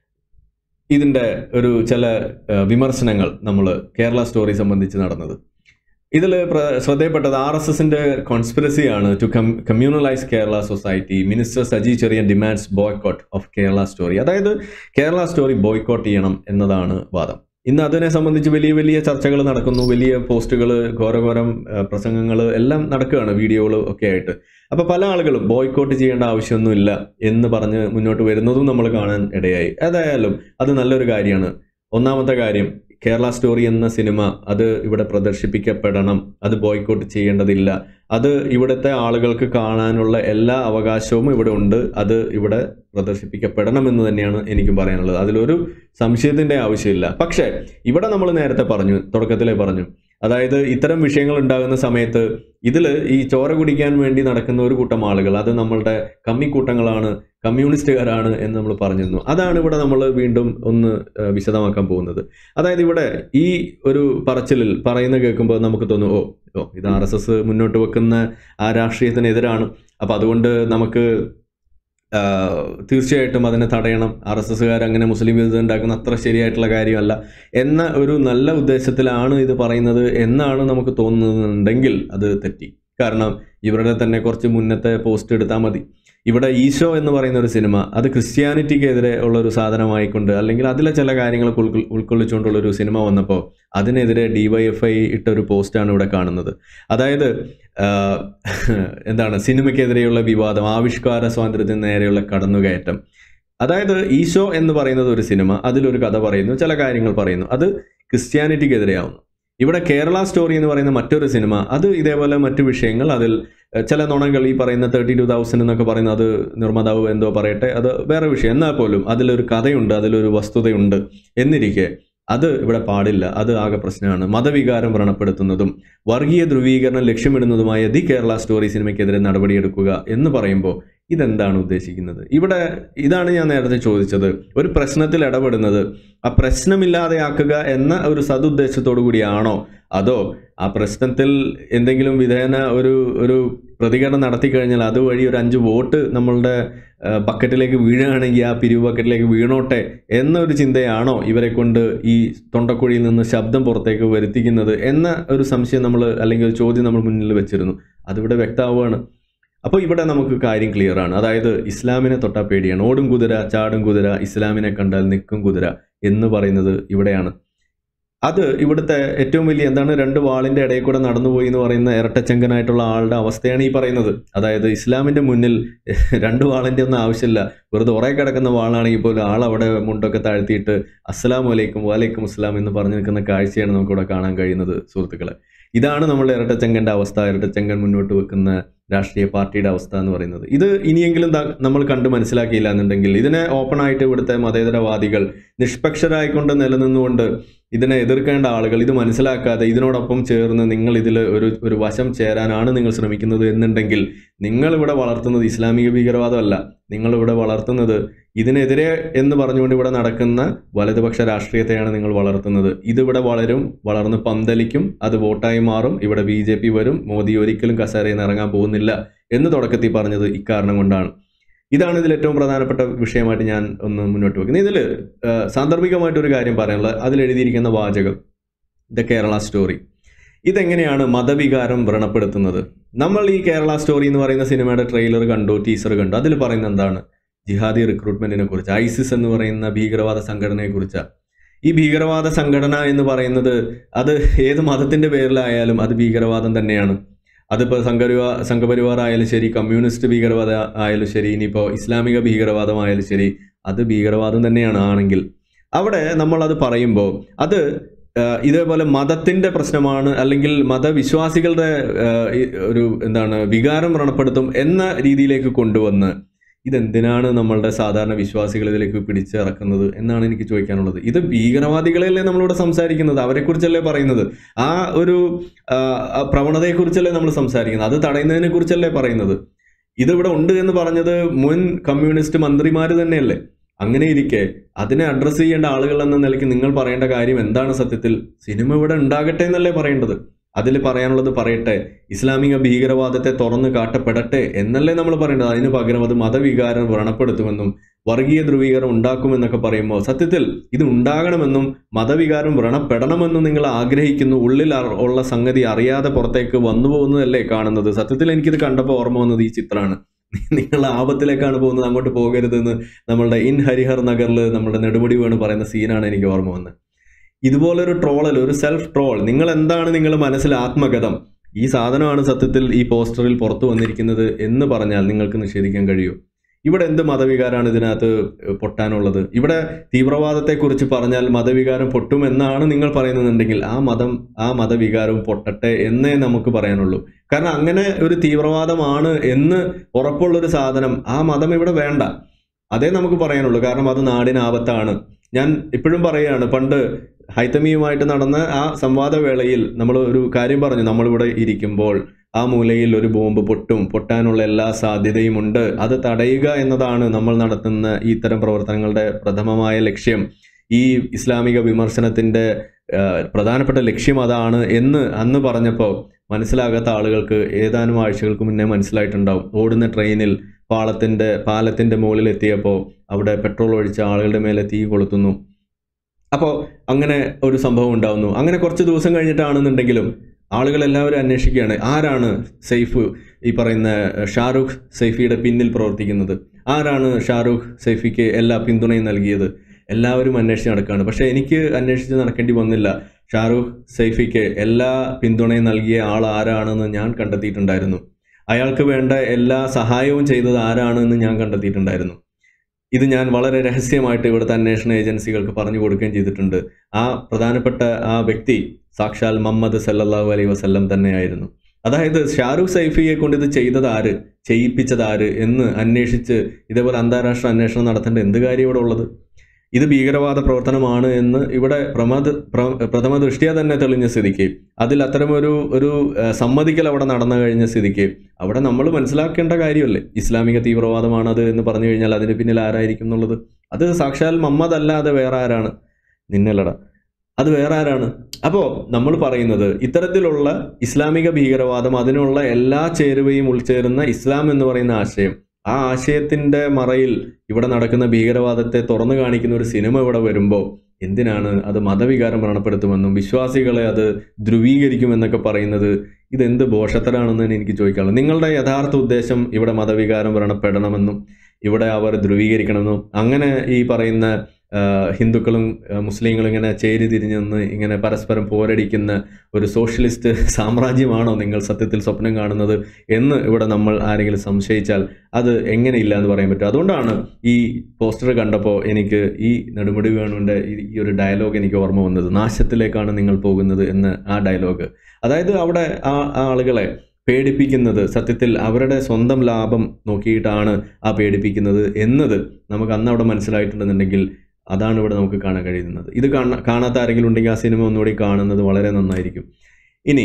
ഇതിൻ്റെ ഒരു ചില ആ, വിമർശനങ്ങൾ നമ്മൾ കേരള സ്റ്റോറി സംബന്ധിച്ച് നടന്നത് ഇതിൽ ശ്രദ്ധയപ്പെട്ടത് ആർ എസ് എസിന്റെ കോൺസ്പിറസിയാണ് to communalise Kerala society minister Saji Cherian demands boycott of Kerala story അതായത് കേരള സ്റ്റോറി ബോയ്ക്കോട്ട് ചെയ്യണം എന്നതാണ് വാദം ഇന്ന് അതിനെ സംബന്ധിച്ച് വലിയ വലിയ ചർച്ചകൾ നടക്കുന്നു വലിയ പോസ്റ്റുകൾ ഘോരഘോരം പ്രസംഗങ്ങൾ എല്ലാം നടക്കുകയാണ് വീഡിയോകൾ ഒക്കെ ആയിട്ട് അപ്പോൾ പല ആളുകളും ബോയ്ക്കോട്ട് ചെയ്യേണ്ട ആവശ്യമൊന്നുമില്ല എന്ന് പറഞ്ഞ് മുന്നോട്ട് വരുന്നതും നമ്മൾ കാണാൻ ഇടയായി ഏതായാലും അത് നല്ലൊരു കാര്യമാണ് ഒന്നാമത്തെ കാര്യം കേരള സ്റ്റോറി എന്ന സിനിമ അത് ഇവിടെ പ്രദർശിപ്പിക്കപ്പെടണം അത് ബോയ്ക്കോട്ട് ചെയ്യേണ്ടതില്ല അത് ഇവിടുത്തെ ആളുകൾക്ക് കാണാനുള്ള എല്ലാ അവകാശവും ഇവിടെ ഉണ്ട് അത് ഇവിടെ പ്രദർശിപ്പിക്കപ്പെടണം എന്ന് തന്നെയാണ് എനിക്കും പറയാനുള്ളത് അതിലൊരു സംശയത്തിന്റെ ആവശ്യമില്ല പക്ഷേ ഇവിടെ നമ്മൾ നേരത്തെ പറഞ്ഞു തുടക്കത്തിലേ പറഞ്ഞു അതായത് ഇത്തരം വിഷയങ്ങൾ ഉണ്ടാകുന്ന സമയത്ത് ഇതിൽ ഈ ചോര കുടിക്കാൻ വേണ്ടി നടക്കുന്ന ഒരു കൂട്ടം ആളുകൾ അത് നമ്മളുടെ കമ്മിക്കൂട്ടങ്ങളാണ് കമ്മ്യൂണിസ്റ്റുകാരാണ് എന്ന് നമ്മൾ പറഞ്ഞിരുന്നു അതാണ് ഇവിടെ നമ്മൾ വീണ്ടും ഒന്ന് ഏഹ്, വിശദമാക്കാൻ പോകുന്നത് അതായത് ഇവിടെ ഈ ഒരു പറച്ചിലിൽ പറയുന്ന കേൾക്കുമ്പോൾ നമുക്ക് തോന്നും ഓ ഓ ഇത് ആർ എസ് എസ് മുന്നോട്ട് വെക്കുന്ന ആ രാഷ്ട്രീയത്തിനെതിരാണ് അപ്പം അതുകൊണ്ട് നമുക്ക് ആ, തീർച്ചയായിട്ടും അതിനെ തടയണം ആർ എസ് എസ്സുകാർ അങ്ങനെ മുസ്ലിം വിരുദ്ധ ഉണ്ടാക്കുന്ന അത്ര ശരിയായിട്ടുള്ള കാര്യമല്ല എന്ന ഒരു നല്ല ഉദ്ദേശത്തിലാണ് ഇത് പറയുന്നത് എന്നാണ് നമുക്ക് തോന്നുന്നുണ്ടെങ്കിൽ അത് തെറ്റി കാരണം ഇവരുടെ തന്നെ കുറച്ച് മുന്നത്തെ പോസ്റ്റ് എടുത്താൽ മതി ഇവിടെ ഈശോ എന്ന് പറയുന്ന ഒരു സിനിമ അത് ക്രിസ്ത്യാനിറ്റിക്കെതിരെ ഉള്ള ഒരു സാധനമായിക്കൊണ്ട് അല്ലെങ്കിൽ അതിലെ ചില കാര്യങ്ങളൊക്കെ ഉൾക്കൊ ഉൾക്കൊള്ളിച്ചുകൊണ്ടുള്ള ഒരു സിനിമ വന്നപ്പോൾ അതിനെതിരെ ഡിവൈഎഫ്ഐ ഇട്ട ഒരു പോസ്റ്റാണ് ഇവിടെ കാണുന്നത് അതായത് ആഹ്, എന്താണ് സിനിമയ്ക്കെതിരെയുള്ള വിവാദം ആവിഷ്കാര സ്വാതന്ത്ര്യത്തിന് നേരെയുള്ള കടന്നുകയറ്റം അതായത് ഈശോ എന്ന് പറയുന്നത് ഒരു സിനിമ അതിലൊരു കഥ പറയുന്നു ചില കാര്യങ്ങൾ പറയുന്നു അത് ക്രിസ്ത്യാനിറ്റിക്കെതിരെയാവുന്നു ഇവിടെ കേരള സ്റ്റോറി എന്ന് പറയുന്ന മറ്റൊരു സിനിമ അത് ഇതേപോലെ മറ്റു വിഷയങ്ങൾ അതിൽ എഹ്, ചില നുണകൾ ഈ പറയുന്ന തേർട്ടി ടു തൗസൻഡ് എന്നൊക്കെ പറയുന്നത് അത് നിർമ്മാതാവ് എന്തോ പറയട്ടെ അത് വേറെ വിഷയം എന്നാൽ പോലും അതിലൊരു കഥയുണ്ട് അതിലൊരു വസ്തുതയുണ്ട് എന്നിരിക്കെ അത് ഇവിടെ പാടില്ല അത് ആകെ പ്രശ്നമാണ് മതവികാരം വ്രണപ്പെടുത്തുന്നതും വർഗീയ ധ്രുവീകരണം ലക്ഷ്യമിടുന്നതുമായ ദി കേരള സ്റ്റോറി സിനിമയ്ക്കെതിരെ നടപടിയെടുക്കുക എന്ന് പറയുമ്പോൾ ഇതെന്താണ് ഉദ്ദേശിക്കുന്നത് ഇവിടെ ഇതാണ് ഞാൻ നേരത്തെ ചോദിച്ചത് ഒരു പ്രശ്നത്തിൽ ഇടപെടുന്നത് ആ പ്രശ്നമില്ലാതെയാക്കുക എന്ന ഒരു സതുദ്ദേശത്തോടു കൂടിയാണോ അതോ ആ പ്രശ്നത്തിൽ എന്തെങ്കിലും വിധേന ഒരു ഒരു പ്രതികരണം നടത്തി കഴിഞ്ഞാൽ അതുവഴി ഒരു അഞ്ച് വോട്ട് നമ്മളുടെ ആ, ബക്കറ്റിലേക്ക് വീഴുകയാണെങ്കിൽ ആ പിരിവ് ബക്കറ്റിലേക്ക് വീണോട്ടെ എന്നൊരു ചിന്തയാണോ ഇവരെ കൊണ്ട് ഈ തൊണ്ടക്കുഴിയിൽ നിന്ന് ശബ്ദം പുറത്തേക്ക് വരുത്തിക്കുന്നത് എന്ന ഒരു സംശയം നമ്മൾ അല്ലെങ്കിൽ ഒരു ചോദ്യം നമ്മൾ മുന്നിൽ വെച്ചിരുന്നു അതിവിടെ വ്യക്തമാവുകയാണ് അപ്പോൾ ഇവിടെ നമുക്ക് കാര്യം ക്ലിയർ ആണ് അതായത് ഇസ്ലാമിനെ തൊട്ടാ പേടിയാണ് ഓടും കുതിര ചാടും കുതിര ഇസ്ലാമിനെ കണ്ടാൽ നിൽക്കും കുതിര എന്ന് പറയുന്നത് ഇവിടെയാണ് അത് ഇവിടുത്തെ ഏറ്റവും വലിയ എന്താണ് രണ്ട് വാളിന്റെ ഇടയിൽ കൂടെ നടന്നുപോയി എന്ന് പറയുന്ന ഇരട്ടച്ചങ്കനായിട്ടുള്ള ആളുടെ അവസ്ഥയാണ് ഈ പറയുന്നത് അതായത് ഇസ്ലാമിന്റെ മുന്നിൽ രണ്ട് വാളിന്റെ ഒന്നും ആവശ്യമില്ല വെറുതെ ഉറയെ കിടക്കുന്ന വാളാണെങ്കിൽ പോലും ആൾ അവിടെ മുണ്ടൊക്കെ താഴ്ത്തിയിട്ട് അസ്സലാം വലൈക്കും വാലൈക്കും അസ്സലാം എന്ന് പറഞ്ഞു നിൽക്കുന്ന കാഴ്ചയാണ് നമുക്കിവിടെ കാണാൻ കഴിയുന്നത് സുഹൃത്തുക്കളെ ഇതാണ് നമ്മളുടെ ഇരട്ടച്ചങ്കന്റെ അവസ്ഥ ഇരട്ടച്ചങ്കൻ മുന്നോട്ട് വെക്കുന്ന രാഷ്ട്രീയ പാർട്ടിയുടെ അവസ്ഥ എന്ന് പറയുന്നത് ഇത് ഇനിയെങ്കിലും ദാ നമ്മൾ കണ്ട് മനസ്സിലാക്കിയില്ല എന്നുണ്ടെങ്കിൽ ഇതിനെ ഓപ്പൺ ആയിട്ട് ഇവിടുത്തെ മതേതരവാദികൾ നിഷ്പക്ഷരായിക്കൊണ്ട് നിലനിന്നുകൊണ്ട് ഇതിനെ എതിർക്കേണ്ട ആളുകൾ ഇത് മനസ്സിലാക്കാതെ ഇതിനോടൊപ്പം ചേർന്ന് നിങ്ങൾ ഇതിൽ ഒരു ഒരു വശം ചേരാനാണ് നിങ്ങൾ ശ്രമിക്കുന്നത് എന്നുണ്ടെങ്കിൽ നിങ്ങൾ ഇവിടെ വളർത്തുന്നത് ഇസ്ലാമിക ഭീകരവാദമല്ല നിങ്ങൾ ഇവിടെ വളർത്തുന്നത് ഇതിനെതിരെ എന്ന് പറഞ്ഞുകൊണ്ട് ഇവിടെ നടക്കുന്ന വലതുപക്ഷ രാഷ്ട്രീയത്തെയാണ് നിങ്ങൾ വളർത്തുന്നത് ഇതിവിടെ വളരും വളർന്ന് പന്തലിക്കും അത് വോട്ടായി മാറും ഇവിടെ ബി ജെ പി വരും മോദി ഒരിക്കലും കസേരയിൽ നിന്ന് ഇറങ്ങാൻ പോകുന്നില്ല എന്ന് തുടക്കത്തിൽ പറഞ്ഞത് ഇക്കാരണം കൊണ്ടാണ് ഇതാണ് ഇതിൽ ഏറ്റവും പ്രധാനപ്പെട്ട വിഷയമായിട്ട് ഞാൻ ഒന്ന് മുന്നോട്ട് വെക്കുന്നത് ഇതിൽ സാന്ദർഭികമായിട്ടൊരു കാര്യം പറയാനുള്ളത് അതിൽ എഴുതിയിരിക്കുന്ന വാചകം ദ കേരള സ്റ്റോറി ഇതെങ്ങനെയാണ് മതവികാരം വ്രണപ്പെടുത്തുന്നത് നമ്മൾ ഈ കേരള സ്റ്റോറി എന്ന് പറയുന്ന സിനിമയുടെ ട്രെയിലർ കണ്ടു ടീസർ കണ്ടു അതിൽ പറയുന്ന എന്താണ് ജിഹാദി റിക്രൂട്ട്മെന്റിനെ കുറിച്ച് ഐസിസ് എന്ന് പറയുന്ന ഭീകരവാദ സംഘടനയെ കുറിച്ചാണ് ഈ ഭീകരവാദ സംഘടന എന്ന് പറയുന്നത് അത് ഏത് മതത്തിന്റെ പേരിലായാലും അത് ഭീകരവാദം തന്നെയാണ് അതിപ്പോൾ സംഘപരിവാർ സംഘപരിവാർ ആയാലും ശരി കമ്മ്യൂണിസ്റ്റ് ഭീകരവാദ ആയാലും ശരി ഇനിയിപ്പോൾ ഇസ്ലാമിക ഭീകരവാദമായാലും ശരി അത് ഭീകരവാദം തന്നെയാണ് ആണെങ്കിൽ അവിടെ നമ്മൾ അത് പറയുമ്പോൾ അത് ആ, ഇതേപോലെ മതത്തിന്റെ പ്രശ്നമാണ് അല്ലെങ്കിൽ മതവിശ്വാസികളുടെ ആ, ഈ ഒരു എന്താണ് വികാരം വ്രണപ്പെടുത്തും എന്ന രീതിയിലേക്ക് കൊണ്ടുവന്ന് ഇതെന്തിനാണ് നമ്മളുടെ സാധാരണ വിശ്വാസികൾ ഇതിലേക്ക് പിടിച്ചിറക്കുന്നത് എന്നാണ് എനിക്ക് ചോദിക്കാനുള്ളത് ഇത് ഭീകരവാദികളെയല്ലേ നമ്മളിവിടെ സംസാരിക്കുന്നത് അവരെക്കുറിച്ചല്ലേ പറയുന്നത് ആ ഒരു ആ, ആ പ്രവണതയെക്കുറിച്ചല്ലേ നമ്മൾ സംസാരിക്കുന്നത് അത് തടയുന്നതിനെ കുറിച്ചല്ലേ പറയുന്നത് ഇതിവിടെ ഉണ്ട് എന്ന് പറഞ്ഞത് മുൻ കമ്മ്യൂണിസ്റ്റ് മന്ത്രിമാർ തന്നെയല്ലേ അങ്ങനെ ഇരിക്കെ അതിനെ അഡ്രസ്സ് ചെയ്യേണ്ട ആളുകൾ എന്ന നിലയ്ക്ക് നിങ്ങൾ പറയേണ്ട കാര്യം എന്താണ് സത്യത്തിൽ സിനിമ ഇവിടെ ഉണ്ടാകട്ടെ എന്നല്ലേ പറയേണ്ടത് അതിൽ പറയാനുള്ളത് പറയട്ടെ ഇസ്ലാമിക ഭീകരവാദത്തെ തുറന്നു കാട്ടപ്പെടട്ടെ എന്നല്ലേ നമ്മൾ പറയേണ്ടത് അതിന് പകരം അത് മതവികാരം വ്രണപ്പെടുത്തുമെന്നും വർഗീയ ധ്രുവീകരണം ഉണ്ടാക്കുമെന്നൊക്കെ പറയുമ്പോൾ സത്യത്തിൽ ഇത് ഉണ്ടാകണമെന്നും മതവികാരം വ്രണപ്പെടണമെന്നും നിങ്ങൾ ആഗ്രഹിക്കുന്നു ഉള്ളിൽ അർ- ഉള്ള സംഗതി അറിയാതെ പുറത്തേക്ക് വന്നു പോകുന്നതല്ലേ കാണുന്നത് സത്യത്തിൽ എനിക്കിത് കണ്ടപ്പോൾ ഓർമ്മ വന്നത് ഈ ചിത്രമാണ് നിങ്ങൾ ആപത്തിലേക്കാണ് പോകുന്നത് അങ്ങോട്ട് പോകരുതെന്ന് നമ്മളുടെ ഇൻ ഹരിഹർ നഗറിൽ നമ്മുടെ നെടുമുടി വീണ് പറയുന്ന സീനാണ് എനിക്ക് ഓർമ്മ വന്നത് ഇതുപോലൊരു ട്രോളൽ ഒരു സെൽഫ് ട്രോൾ നിങ്ങൾ എന്താണ് നിങ്ങൾ മനസ്സിൽ ആത്മഗതം ഈ സാധനമാണ് സത്യത്തിൽ ഈ പോസ്റ്ററിൽ പുറത്തു വന്നിരിക്കുന്നത് എന്ന് പറഞ്ഞാൽ നിങ്ങൾക്ക് നിഷേധിക്കാൻ കഴിയൂ ഇവിടെ എന്ത് മതവികാരമാണ് ഇതിനകത്ത് പൊട്ടാനുള്ളത് ഇവിടെ തീവ്രവാദത്തെക്കുറിച്ച് പറഞ്ഞാൽ മതവികാരം പൊട്ടുമെന്നാണ് നിങ്ങൾ പറയുന്നുണ്ടെങ്കിൽ ആ മതം ആ മതവികാരവും പൊട്ടട്ടെ എന്നേ നമുക്ക് പറയാനുള്ളൂ കാരണം അങ്ങനെ ഒരു തീവ്രവാദമാണ് എന്ന് ഉറപ്പുള്ളൊരു സാധനം ആ മതം ഇവിടെ വേണ്ട അതേ നമുക്ക് പറയാനുള്ളൂ കാരണം അത് നാടിന് ആപത്താണ് ഞാൻ ഇപ്പോഴും പറയുകയാണ് പണ്ട് ഹൈത്തമിയുമായിട്ട് നടന്ന ആ സംവാദവേളയിൽ നമ്മൾ ഒരു കാര്യം പറഞ്ഞു നമ്മളിവിടെ ഇരിക്കുമ്പോൾ ആ മൂലയിൽ ഒരു ബോംബ് പൊട്ടും പൊട്ടാനുള്ള എല്ലാ സാധ്യതയും ഉണ്ട് അത് തടയുക എന്നതാണ് നമ്മൾ നടത്തുന്ന ഈ ഇത്തരം പ്രവർത്തനങ്ങളുടെ പ്രഥമമായ ലക്ഷ്യം ഈ ഇസ്ലാമിക വിമർശനത്തിന്റെ ആ, പ്രധാനപ്പെട്ട ലക്ഷ്യം അതാണ് എന്ന് അന്ന് പറഞ്ഞപ്പോൾ മനസ്സിലാകാത്ത ആളുകൾക്ക് ഏതാനും ആഴ്ചകൾക്ക് മുന്നേ മനസ്സിലായിട്ടുണ്ടാവും ഓടുന്ന ട്രെയിനിൽ പാളത്തിന്റെ പാലത്തിന്റെ മുകളിൽ എത്തിയപ്പോൾ അവിടെ പെട്രോൾ ഒഴിച്ച ആളുകളുടെ മേലെ തീ കൊളുത്തുന്നു അപ്പോൾ അങ്ങനെ ഒരു സംഭവം ഉണ്ടാവുന്നു അങ്ങനെ കുറച്ച് ദിവസം കഴിഞ്ഞിട്ടാണെന്നുണ്ടെങ്കിലും ആളുകൾ എല്ലാവരും അന്വേഷിക്കുകയാണ് ആരാണ് സൈഫ് ഈ പറയുന്ന ഷാരൂഖ് സൈഫിയുടെ പിന്നിൽ പ്രവർത്തിക്കുന്നത് ആരാണ് ഷാരൂഖ് സൈഫിക്ക് എല്ലാ പിന്തുണയും നൽകിയത് എല്ലാവരും അന്വേഷിച്ച് നടക്കുകയാണ് പക്ഷേ എനിക്ക് അന്വേഷിച്ച് നടക്കേണ്ടി വന്നില്ല ഷാരൂഖ് സൈഫിക്ക് എല്ലാ പിന്തുണയും നൽകിയ ആൾ ആരാണെന്ന് ഞാൻ കണ്ടെത്തിയിട്ടുണ്ടായിരുന്നു അയാൾക്ക് വേണ്ട എല്ലാ സഹായവും ചെയ്തത് ആരാണെന്ന് ഞാൻ കണ്ടെത്തിയിട്ടുണ്ടായിരുന്നു ഇത് ഞാൻ വളരെ രഹസ്യമായിട്ട് ഇവിടുത്തെ അന്വേഷണ ഏജൻസികൾക്ക് പറഞ്ഞു കൊടുക്കുകയും ചെയ്തിട്ടുണ്ട് ആ പ്രധാനപ്പെട്ട ആ വ്യക്തി സാക്ഷാൽ മുഹമ്മദ് സല്ലല്ലാഹു അലൈഹി വസല്ലം തന്നെയായിരുന്നു അതായത് ഷാരൂഖ് സൈഫിയെ കൊണ്ട് ഇത് ചെയ്തത് ആര് ചെയ്യിപ്പിച്ചത് ആര് എന്ന് അന്വേഷിച്ച് ഇതേപോലെ അന്താരാഷ്ട്ര അന്വേഷണം നടത്തേണ്ട എന്ത് കാര്യം ഇവിടെ ഉള്ളത് ഇത് ഭീകരവാദ പ്രവർത്തനമാണ് എന്ന് ഇവിടെ പ്രമദ പ്ര- പ്രഥമ ദൃഷ്ടിയ തന്നെ തെളിഞ്ഞ സ്ഥിതിക്ക് അതിൽ അത്തരമൊരു ഒരു ആ, സമ്മതിക്കൽ അവിടെ നടന്നു കഴിഞ്ഞ സ്ഥിതിക്ക് അവിടെ നമ്മൾ മനസ്സിലാക്കേണ്ട കാര്യമല്ലേ ഇസ്ലാമിക തീവ്രവാദമാണത് എന്ന് പറഞ്ഞു കഴിഞ്ഞാൽ അതിന് പിന്നിൽ ആരായിരിക്കും എന്നുള്ളത് അത് സാക്ഷാൽ മമ്മദ് അല്ലാതെ വേറെ ആരാണ് നിന്നല്ലട അത് വേറെ ആരാണ് അപ്പോൾ നമ്മൾ പറയുന്നത് ഇത്തരത്തിലുള്ള ഇസ്ലാമിക ഭീകരവാദം അതിനുള്ള എല്ലാ ചേരുവയും ഉൾച്ചേരുന്ന ഇസ്ലാം എന്ന് പറയുന്ന ആശയം ആ ആശയത്തിന്റെ മറയിൽ ഇവിടെ നടക്കുന്ന ഭീകരവാദത്തെ തുറന്നു കാണിക്കുന്ന ഒരു സിനിമ ഇവിടെ വരുമ്പോൾ എന്തിനാണ് അത് മതവികാരം വ്രണപ്പെടുത്തുമെന്നും വിശ്വാസികളെ അത് ധ്രുവീകരിക്കുമെന്നൊക്കെ പറയുന്നത് ഇതെന്ത് ഭോഷത്തരാണെന്ന് തന്നെ എനിക്ക് ചോദിക്കാനുള്ളത് നിങ്ങളുടെ യഥാർത്ഥ ഉദ്ദേശം ഇവിടെ മതവികാരം വ്രണപ്പെടണമെന്നും ഇവിടെ അവർ ധ്രുവീകരിക്കണമെന്നും അങ്ങനെ ഈ പറയുന്ന ആ, ഹിന്ദുക്കളും ആ, മുസ്ലിങ്ങളും ഇങ്ങനെ ചേരി തിരിഞ്ഞ് നിന്ന് ഇങ്ങനെ പരസ്പരം പോരടിക്കുന്ന ഒരു സോഷ്യലിസ്റ്റ് സാമ്രാജ്യമാണോ നിങ്ങൾ സത്യത്തിൽ സ്വപ്നം കാണുന്നത് എന്ന് ഇവിടെ നമ്മൾ ആരെങ്കിലും സംശയിച്ചാൽ അത് എങ്ങനെയില്ല എന്ന് പറയാൻ പറ്റും അതുകൊണ്ടാണ് ഈ പോസ്റ്റർ കണ്ടപ്പോൾ എനിക്ക് ഈ നെടുമുടി വേണുവിൻ്റെ ഈ- ഈ ഒരു ഡയലോഗ് എനിക്ക് ഓർമ്മ വന്നത് നാശത്തിലേക്കാണ് നിങ്ങൾ പോകുന്നത് എന്ന് ആ ഡയലോഗ് അതായത് അവിടെ ആ ആ ആളുകളെ പേടിപ്പിക്കുന്നത് സത്യത്തിൽ അവരുടെ സ്വന്തം ലാഭം നോക്കിയിട്ടാണ് ആ പേടിപ്പിക്കുന്നത് എന്നത് നമുക്ക് അന്ന് അവിടെ മനസ്സിലായിട്ടുണ്ടെന്നുണ്ടെങ്കിൽ അതാണ് ഇവിടെ നമുക്ക് കാണാൻ കഴിയുന്നത് ഇത് കാണാ കാണാത്ത ആരെങ്കിലും ഉണ്ടെങ്കിൽ ആ സിനിമ ഒന്നുകൂടി കാണുന്നത് വളരെ നന്നായിരിക്കും ഇനി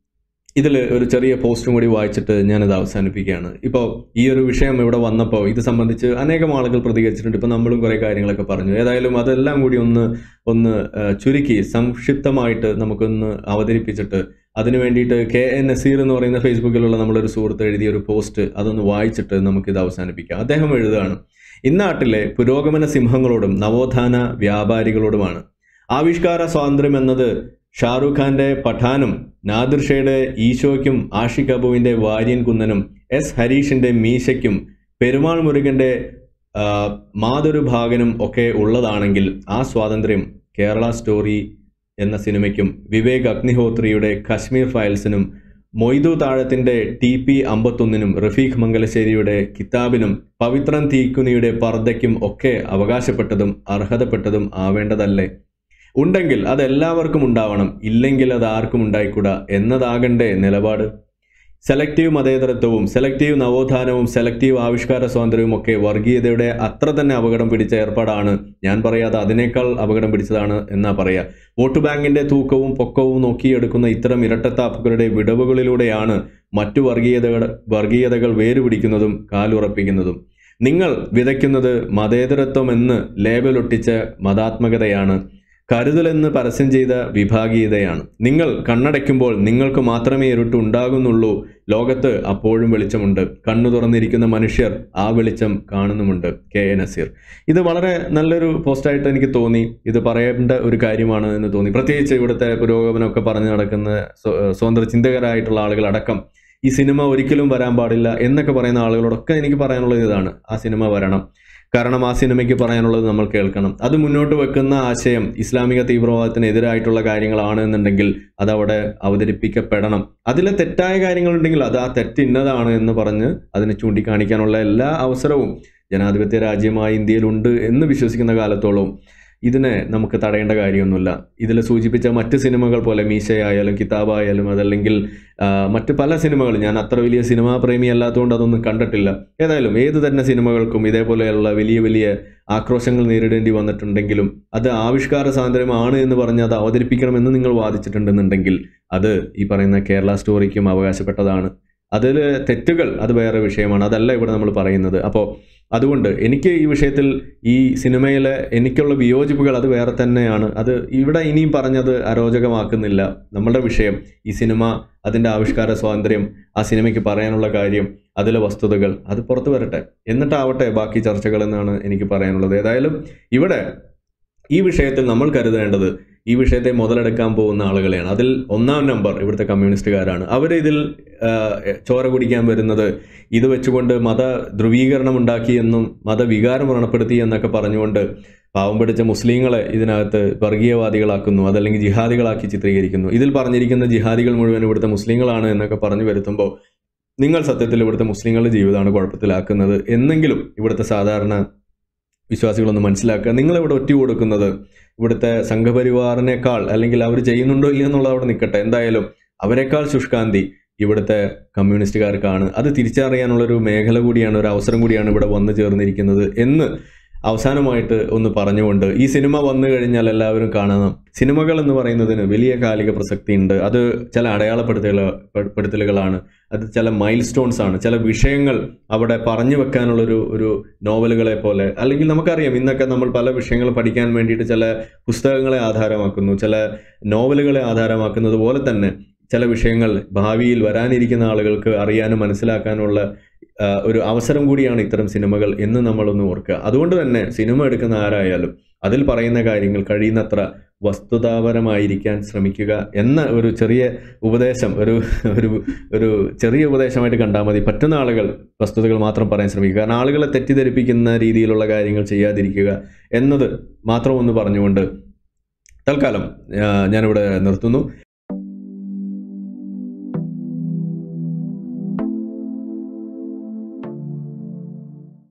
ഇതിൽ ഒരു ചെറിയ പോസ്റ്റും കൂടി വായിച്ചിട്ട് ഞാനത് അവസാനിപ്പിക്കുകയാണ് ഇപ്പോൾ ഈ ഒരു വിഷയം ഇവിടെ വന്നപ്പോൾ ഇത് സംബന്ധിച്ച് അനേകം ആളുകൾ പ്രതികരിച്ചിട്ടുണ്ട് ഇപ്പോൾ നമ്മളും കുറേ കാര്യങ്ങളൊക്കെ പറഞ്ഞു ഏതായാലും അതെല്ലാം കൂടി ഒന്ന് ഒന്ന് ആ, ചുരുക്കി സംക്ഷിപ്തമായിട്ട് നമുക്കൊന്ന് അവതരിപ്പിച്ചിട്ട് അതിനു വേണ്ടിയിട്ട് കെ എൻ നസീർ എന്ന് പറയുന്ന ഫേസ്ബുക്കിലുള്ള നമ്മളൊരു സുഹൃത്ത് എഴുതിയ ഒരു പോസ്റ്റ് അതൊന്ന് വായിച്ചിട്ട് നമുക്കിത് അവസാനിപ്പിക്കാം അദ്ദേഹം എഴുതുകയാണ് ഇന്നാട്ടിലെ പുരോഗമന സിംഹങ്ങളോടും നവോത്ഥാന വ്യാപാരികളോടുമാണ് ആവിഷ്കാര സ്വാതന്ത്ര്യം എന്നത് ഷാറൂഖ് ഖാന്റെ പഠാനും നാദിർ ഷയുടെ ഈശോയ്ക്കും ആഷിഖ് അബുവിന്റെ വാര്യൻ കുന്നനും എസ് ഹരീഷിന്റെ മീശയ്ക്കും പെരുമാൾ മുരുകന്റെ ആ, മാതൊരു ഭാഗനും ഒക്കെ ഉള്ളതാണെങ്കിൽ ആ സ്വാതന്ത്ര്യം കേരള സ്റ്റോറി എന്ന സിനിമയ്ക്കും വിവേക് അഗ്നിഹോത്രിയുടെ കശ്മീർ ഫയൽസിനും മൊയ്തു താഴത്തിന്റെ ടി പി അമ്പത്തൊന്നിനും റഫീഖ് മംഗലശ്ശേരിയുടെ കിതാബിനും പവിത്രൻ തീക്കുനിയുടെ പർദ്ദയ്ക്കും ഒക്കെ അവകാശപ്പെട്ടതും അർഹതപ്പെട്ടതും ആവേണ്ടതല്ലേ ഉണ്ടെങ്കിൽ അത് എല്ലാവർക്കും ഉണ്ടാവണം ഇല്ലെങ്കിൽ അത് ആർക്കും ഉണ്ടായിക്കൂടാ എന്നതാകണ്ടേ നിലപാട് സെലക്റ്റീവ് മതേതരത്വവും സെലക്റ്റീവ് നവോത്ഥാനവും സെലക്റ്റീവ് ആവിഷ്കാര സ്വാതന്ത്ര്യവും ഒക്കെ വർഗീയതയുടെ അത്ര തന്നെ അപകടം പിടിച്ച ഏർപ്പാടാണ് ഞാൻ പറയാതെ അതിനേക്കാൾ അപകടം പിടിച്ചതാണ് എന്നാ പറയാ വോട്ട് ബാങ്കിന്റെ തൂക്കവും പൊക്കവും നോക്കിയെടുക്കുന്ന ഇത്തരം ഇരട്ടത്താപ്പുകളുടെ വിടവുകളിലൂടെയാണ് മറ്റു വർഗീയതകൾ വർഗീയതകൾ വേരുപിടിക്കുന്നതും കാലുറപ്പിക്കുന്നതും നിങ്ങൾ വിതയ്ക്കുന്നത് മതേതരത്വമെന്ന് ലേബലൊട്ടിച്ച മതാത്മകതയാണ് കരുതലെന്ന് പരസ്യം ചെയ്ത വിഭാഗീയതയാണ് നിങ്ങൾ കണ്ണടയ്ക്കുമ്പോൾ നിങ്ങൾക്ക് മാത്രമേ ഇരുട്ട് ഉണ്ടാകുന്നുള്ളൂ ലോകത്ത് അപ്പോഴും വെളിച്ചമുണ്ട് കണ്ണു തുറന്നിരിക്കുന്ന മനുഷ്യർ ആ വെളിച്ചം കാണുന്നുമുണ്ട് കെ എ നസീർ ഇത് വളരെ നല്ലൊരു പോസ്റ്റായിട്ട് എനിക്ക് തോന്നി ഇത് പറയേണ്ട ഒരു കാര്യമാണ് എന്ന് തോന്നി പ്രത്യേകിച്ച് ഇവിടുത്തെ പുരോഗമനമൊക്കെ പറഞ്ഞു നടക്കുന്ന സ്വ- സ്വതന്ത്ര ചിന്തകരായിട്ടുള്ള ആളുകളടക്കം ഈ സിനിമ ഒരിക്കലും വരാൻ പാടില്ല എന്നൊക്കെ പറയുന്ന ആളുകളോടൊക്കെ എനിക്ക് പറയാനുള്ളത് ഇതാണ് ആ സിനിമ വരണം കാരണം ആ സിനിമയ്ക്ക് പറയാനുള്ളത് നമ്മൾ കേൾക്കണം അത് മുന്നോട്ട് വെക്കുന്ന ആശയം ഇസ്ലാമിക തീവ്രവാദത്തിന് എതിരായിട്ടുള്ള കാര്യങ്ങളാണ് എന്നുണ്ടെങ്കിൽ അത് അവിടെ അവതരിപ്പിക്കപ്പെടണം അതിലെ തെറ്റായ കാര്യങ്ങളുണ്ടെങ്കിൽ അത് ആ തെറ്റ് ഇന്നതാണ് എന്ന് പറഞ്ഞ് അതിനെ ചൂണ്ടിക്കാണിക്കാനുള്ള എല്ലാ അവസരവും ജനാധിപത്യ രാജ്യമായ ഇന്ത്യയിലുണ്ട് എന്ന് വിശ്വസിക്കുന്ന കാലത്തോളം ഇതിനെ നമുക്ക് തടയേണ്ട കാര്യമൊന്നുമില്ല ഇതിൽ സൂചിപ്പിച്ച മറ്റ് സിനിമകൾ പോലെ മീശയായാലും കിതാബായാലും അതല്ലെങ്കിൽ ആ, മറ്റ് പല സിനിമകളും ഞാൻ അത്ര വലിയ സിനിമാ പ്രേമി അല്ലാത്തതുകൊണ്ട് അതൊന്നും കണ്ടിട്ടില്ല ഏതായാലും ഏത് തന്നെ സിനിമകൾക്കും ഇതേപോലെയുള്ള വലിയ വലിയ ആക്രോശങ്ങൾ നേരിടേണ്ടി വന്നിട്ടുണ്ടെങ്കിലും അത് ആവിഷ്കാര സ്വാതന്ത്ര്യമാണ് എന്ന് പറഞ്ഞ് അത് അവതരിപ്പിക്കണമെന്ന് നിങ്ങൾ വാദിച്ചിട്ടുണ്ടെന്നുണ്ടെങ്കിൽ അത് ഈ പറയുന്ന കേരള സ്റ്റോറിക്കും അവകാശപ്പെട്ടതാണ് അതിൽ തെറ്റുകൾ അത് വേറെ വിഷയമാണ് അതല്ല ഇവിടെ നമ്മൾ പറയുന്നത് അപ്പോൾ അതുകൊണ്ട് എനിക്ക് ഈ വിഷയത്തിൽ ഈ സിനിമയിലെ എനിക്കുള്ള വിയോജിപ്പുകൾ അത് വേറെ തന്നെയാണ് അത് ഇവിടെ ഇനിയും പറഞ്ഞത് അരോചകമാക്കുന്നില്ല നമ്മളുടെ വിഷയം ഈ സിനിമ അതിൻ്റെ ആവിഷ്കാര സ്വാതന്ത്ര്യം ആ സിനിമയ്ക്ക് പറയാനുള്ള കാര്യം അതിലെ വസ്തുതകൾ അത് പുറത്തു വരട്ടെ എന്നിട്ടാവട്ടെ ബാക്കി ചർച്ചകൾ എന്നാണ് എനിക്ക് പറയാനുള്ളത് ഏതായാലും ഇവിടെ ഈ വിഷയത്തിൽ നമ്മൾ കരുതേണ്ടത് ഈ വിഷയത്തെ മുതലെടുക്കാൻ പോകുന്ന ആളുകളെയാണ് അതിൽ ഒന്നാം നമ്പർ ഇവിടുത്തെ കമ്മ്യൂണിസ്റ്റുകാരാണ് അവർ ഇതിൽ ആ, ചോര കുടിക്കാൻ വരുന്നത് ഇത് വെച്ചുകൊണ്ട് മത ധ്രുവീകരണം ഉണ്ടാക്കിയെന്നും മതവികാരം വ്രണപ്പെടുത്തി എന്നൊക്കെ പറഞ്ഞുകൊണ്ട് പാവം പിടിച്ച മുസ്ലിങ്ങളെ ഇതിനകത്ത് വർഗീയവാദികളാക്കുന്നു അതല്ലെങ്കിൽ ജിഹാദികളാക്കി ചിത്രീകരിക്കുന്നു ഇതിൽ പറഞ്ഞിരിക്കുന്ന ജിഹാദികൾ മുഴുവൻ ഇവിടുത്തെ മുസ്ലിങ്ങളാണ് എന്നൊക്കെ പറഞ്ഞു വരുത്തുമ്പോൾ നിങ്ങൾ സത്യത്തിൽ ഇവിടുത്തെ മുസ്ലിങ്ങളുടെ ജീവിതമാണ് കുഴപ്പത്തിലാക്കുന്നത് എന്നെങ്കിലും ഇവിടുത്തെ സാധാരണ വിശ്വാസികളൊന്ന് മനസ്സിലാക്കുക നിങ്ങൾ ഇവിടെ ഒറ്റ കൊടുക്കുന്നത് ഇവിടുത്തെ സംഘപരിവാറിനേക്കാൾ അല്ലെങ്കിൽ അവർ ചെയ്യുന്നുണ്ടോ ഇല്ലയോ എന്നുള്ളത് അവിടെ നിൽക്കട്ടെ എന്തായാലും അവരെക്കാൾ ശുഷ്കാന്തി ഇവിടുത്തെ കമ്മ്യൂണിസ്റ്റുകാർക്കാണ് അത് തിരിച്ചറിയാനുള്ളൊരു മേഖല കൂടിയാണ് ഒരു അവസരം കൂടിയാണ് ഇവിടെ വന്നു ചേർന്നിരിക്കുന്നത് എന്ന് അവസാനമായിട്ട് ഒന്ന് പറഞ്ഞുകൊണ്ട് ഈ സിനിമ വന്നു കഴിഞ്ഞാൽ എല്ലാവരും കാണണം സിനിമകൾ എന്ന് പറയുന്നതിന് വലിയ കാലിക പ്രസക്തിയുണ്ട് അത് ചില അടയാളപ്പെടുത്തലുകൾ പെടുത്തലുകളാണ് അത് ചില മൈൽ സ്റ്റോൺസ് ആണ് ചില വിഷയങ്ങൾ അവിടെ പറഞ്ഞു വെക്കാനുള്ളൊരു ഒരു നോവലുകളെ പോലെ അല്ലെങ്കിൽ നമുക്കറിയാം ഇന്നൊക്കെ നമ്മൾ പല വിഷയങ്ങൾ പഠിക്കാൻ വേണ്ടിയിട്ട് ചില പുസ്തകങ്ങളെ ആധാരമാക്കുന്നു ചില നോവലുകളെ ആധാരമാക്കുന്നത് പോലെ തന്നെ ചില വിഷയങ്ങൾ ഭാവിയിൽ വരാനിരിക്കുന്ന ആളുകൾക്ക് അറിയാനും മനസ്സിലാക്കാനുള്ള ആ, ഒരു അവസരം കൂടിയാണ് ഇത്തരം സിനിമകൾ എന്ന് നമ്മളൊന്ന് ഓർക്കുക അതുകൊണ്ട് തന്നെ സിനിമ എടുക്കുന്ന ആരായാലും അതിൽ പറയുന്ന കാര്യങ്ങൾ കഴിയുന്നത്ര വസ്തുതാപരമായിരിക്കാൻ ശ്രമിക്കുക എന്ന ഒരു ചെറിയ ഉപദേശം ഒരു ഒരു ഒരു ചെറിയ ഉപദേശമായിട്ട് കണ്ടാൽ മതി പറ്റുന്ന ആളുകൾ വസ്തുതകൾ മാത്രം പറയാൻ ശ്രമിക്കുക കാരണം ആളുകളെ തെറ്റിദ്ധരിപ്പിക്കുന്ന രീതിയിലുള്ള കാര്യങ്ങൾ ചെയ്യാതിരിക്കുക എന്നത് മാത്രം ഒന്ന് പറഞ്ഞുകൊണ്ട് തൽക്കാലം ആ, ഞാനിവിടെ നിർത്തുന്നു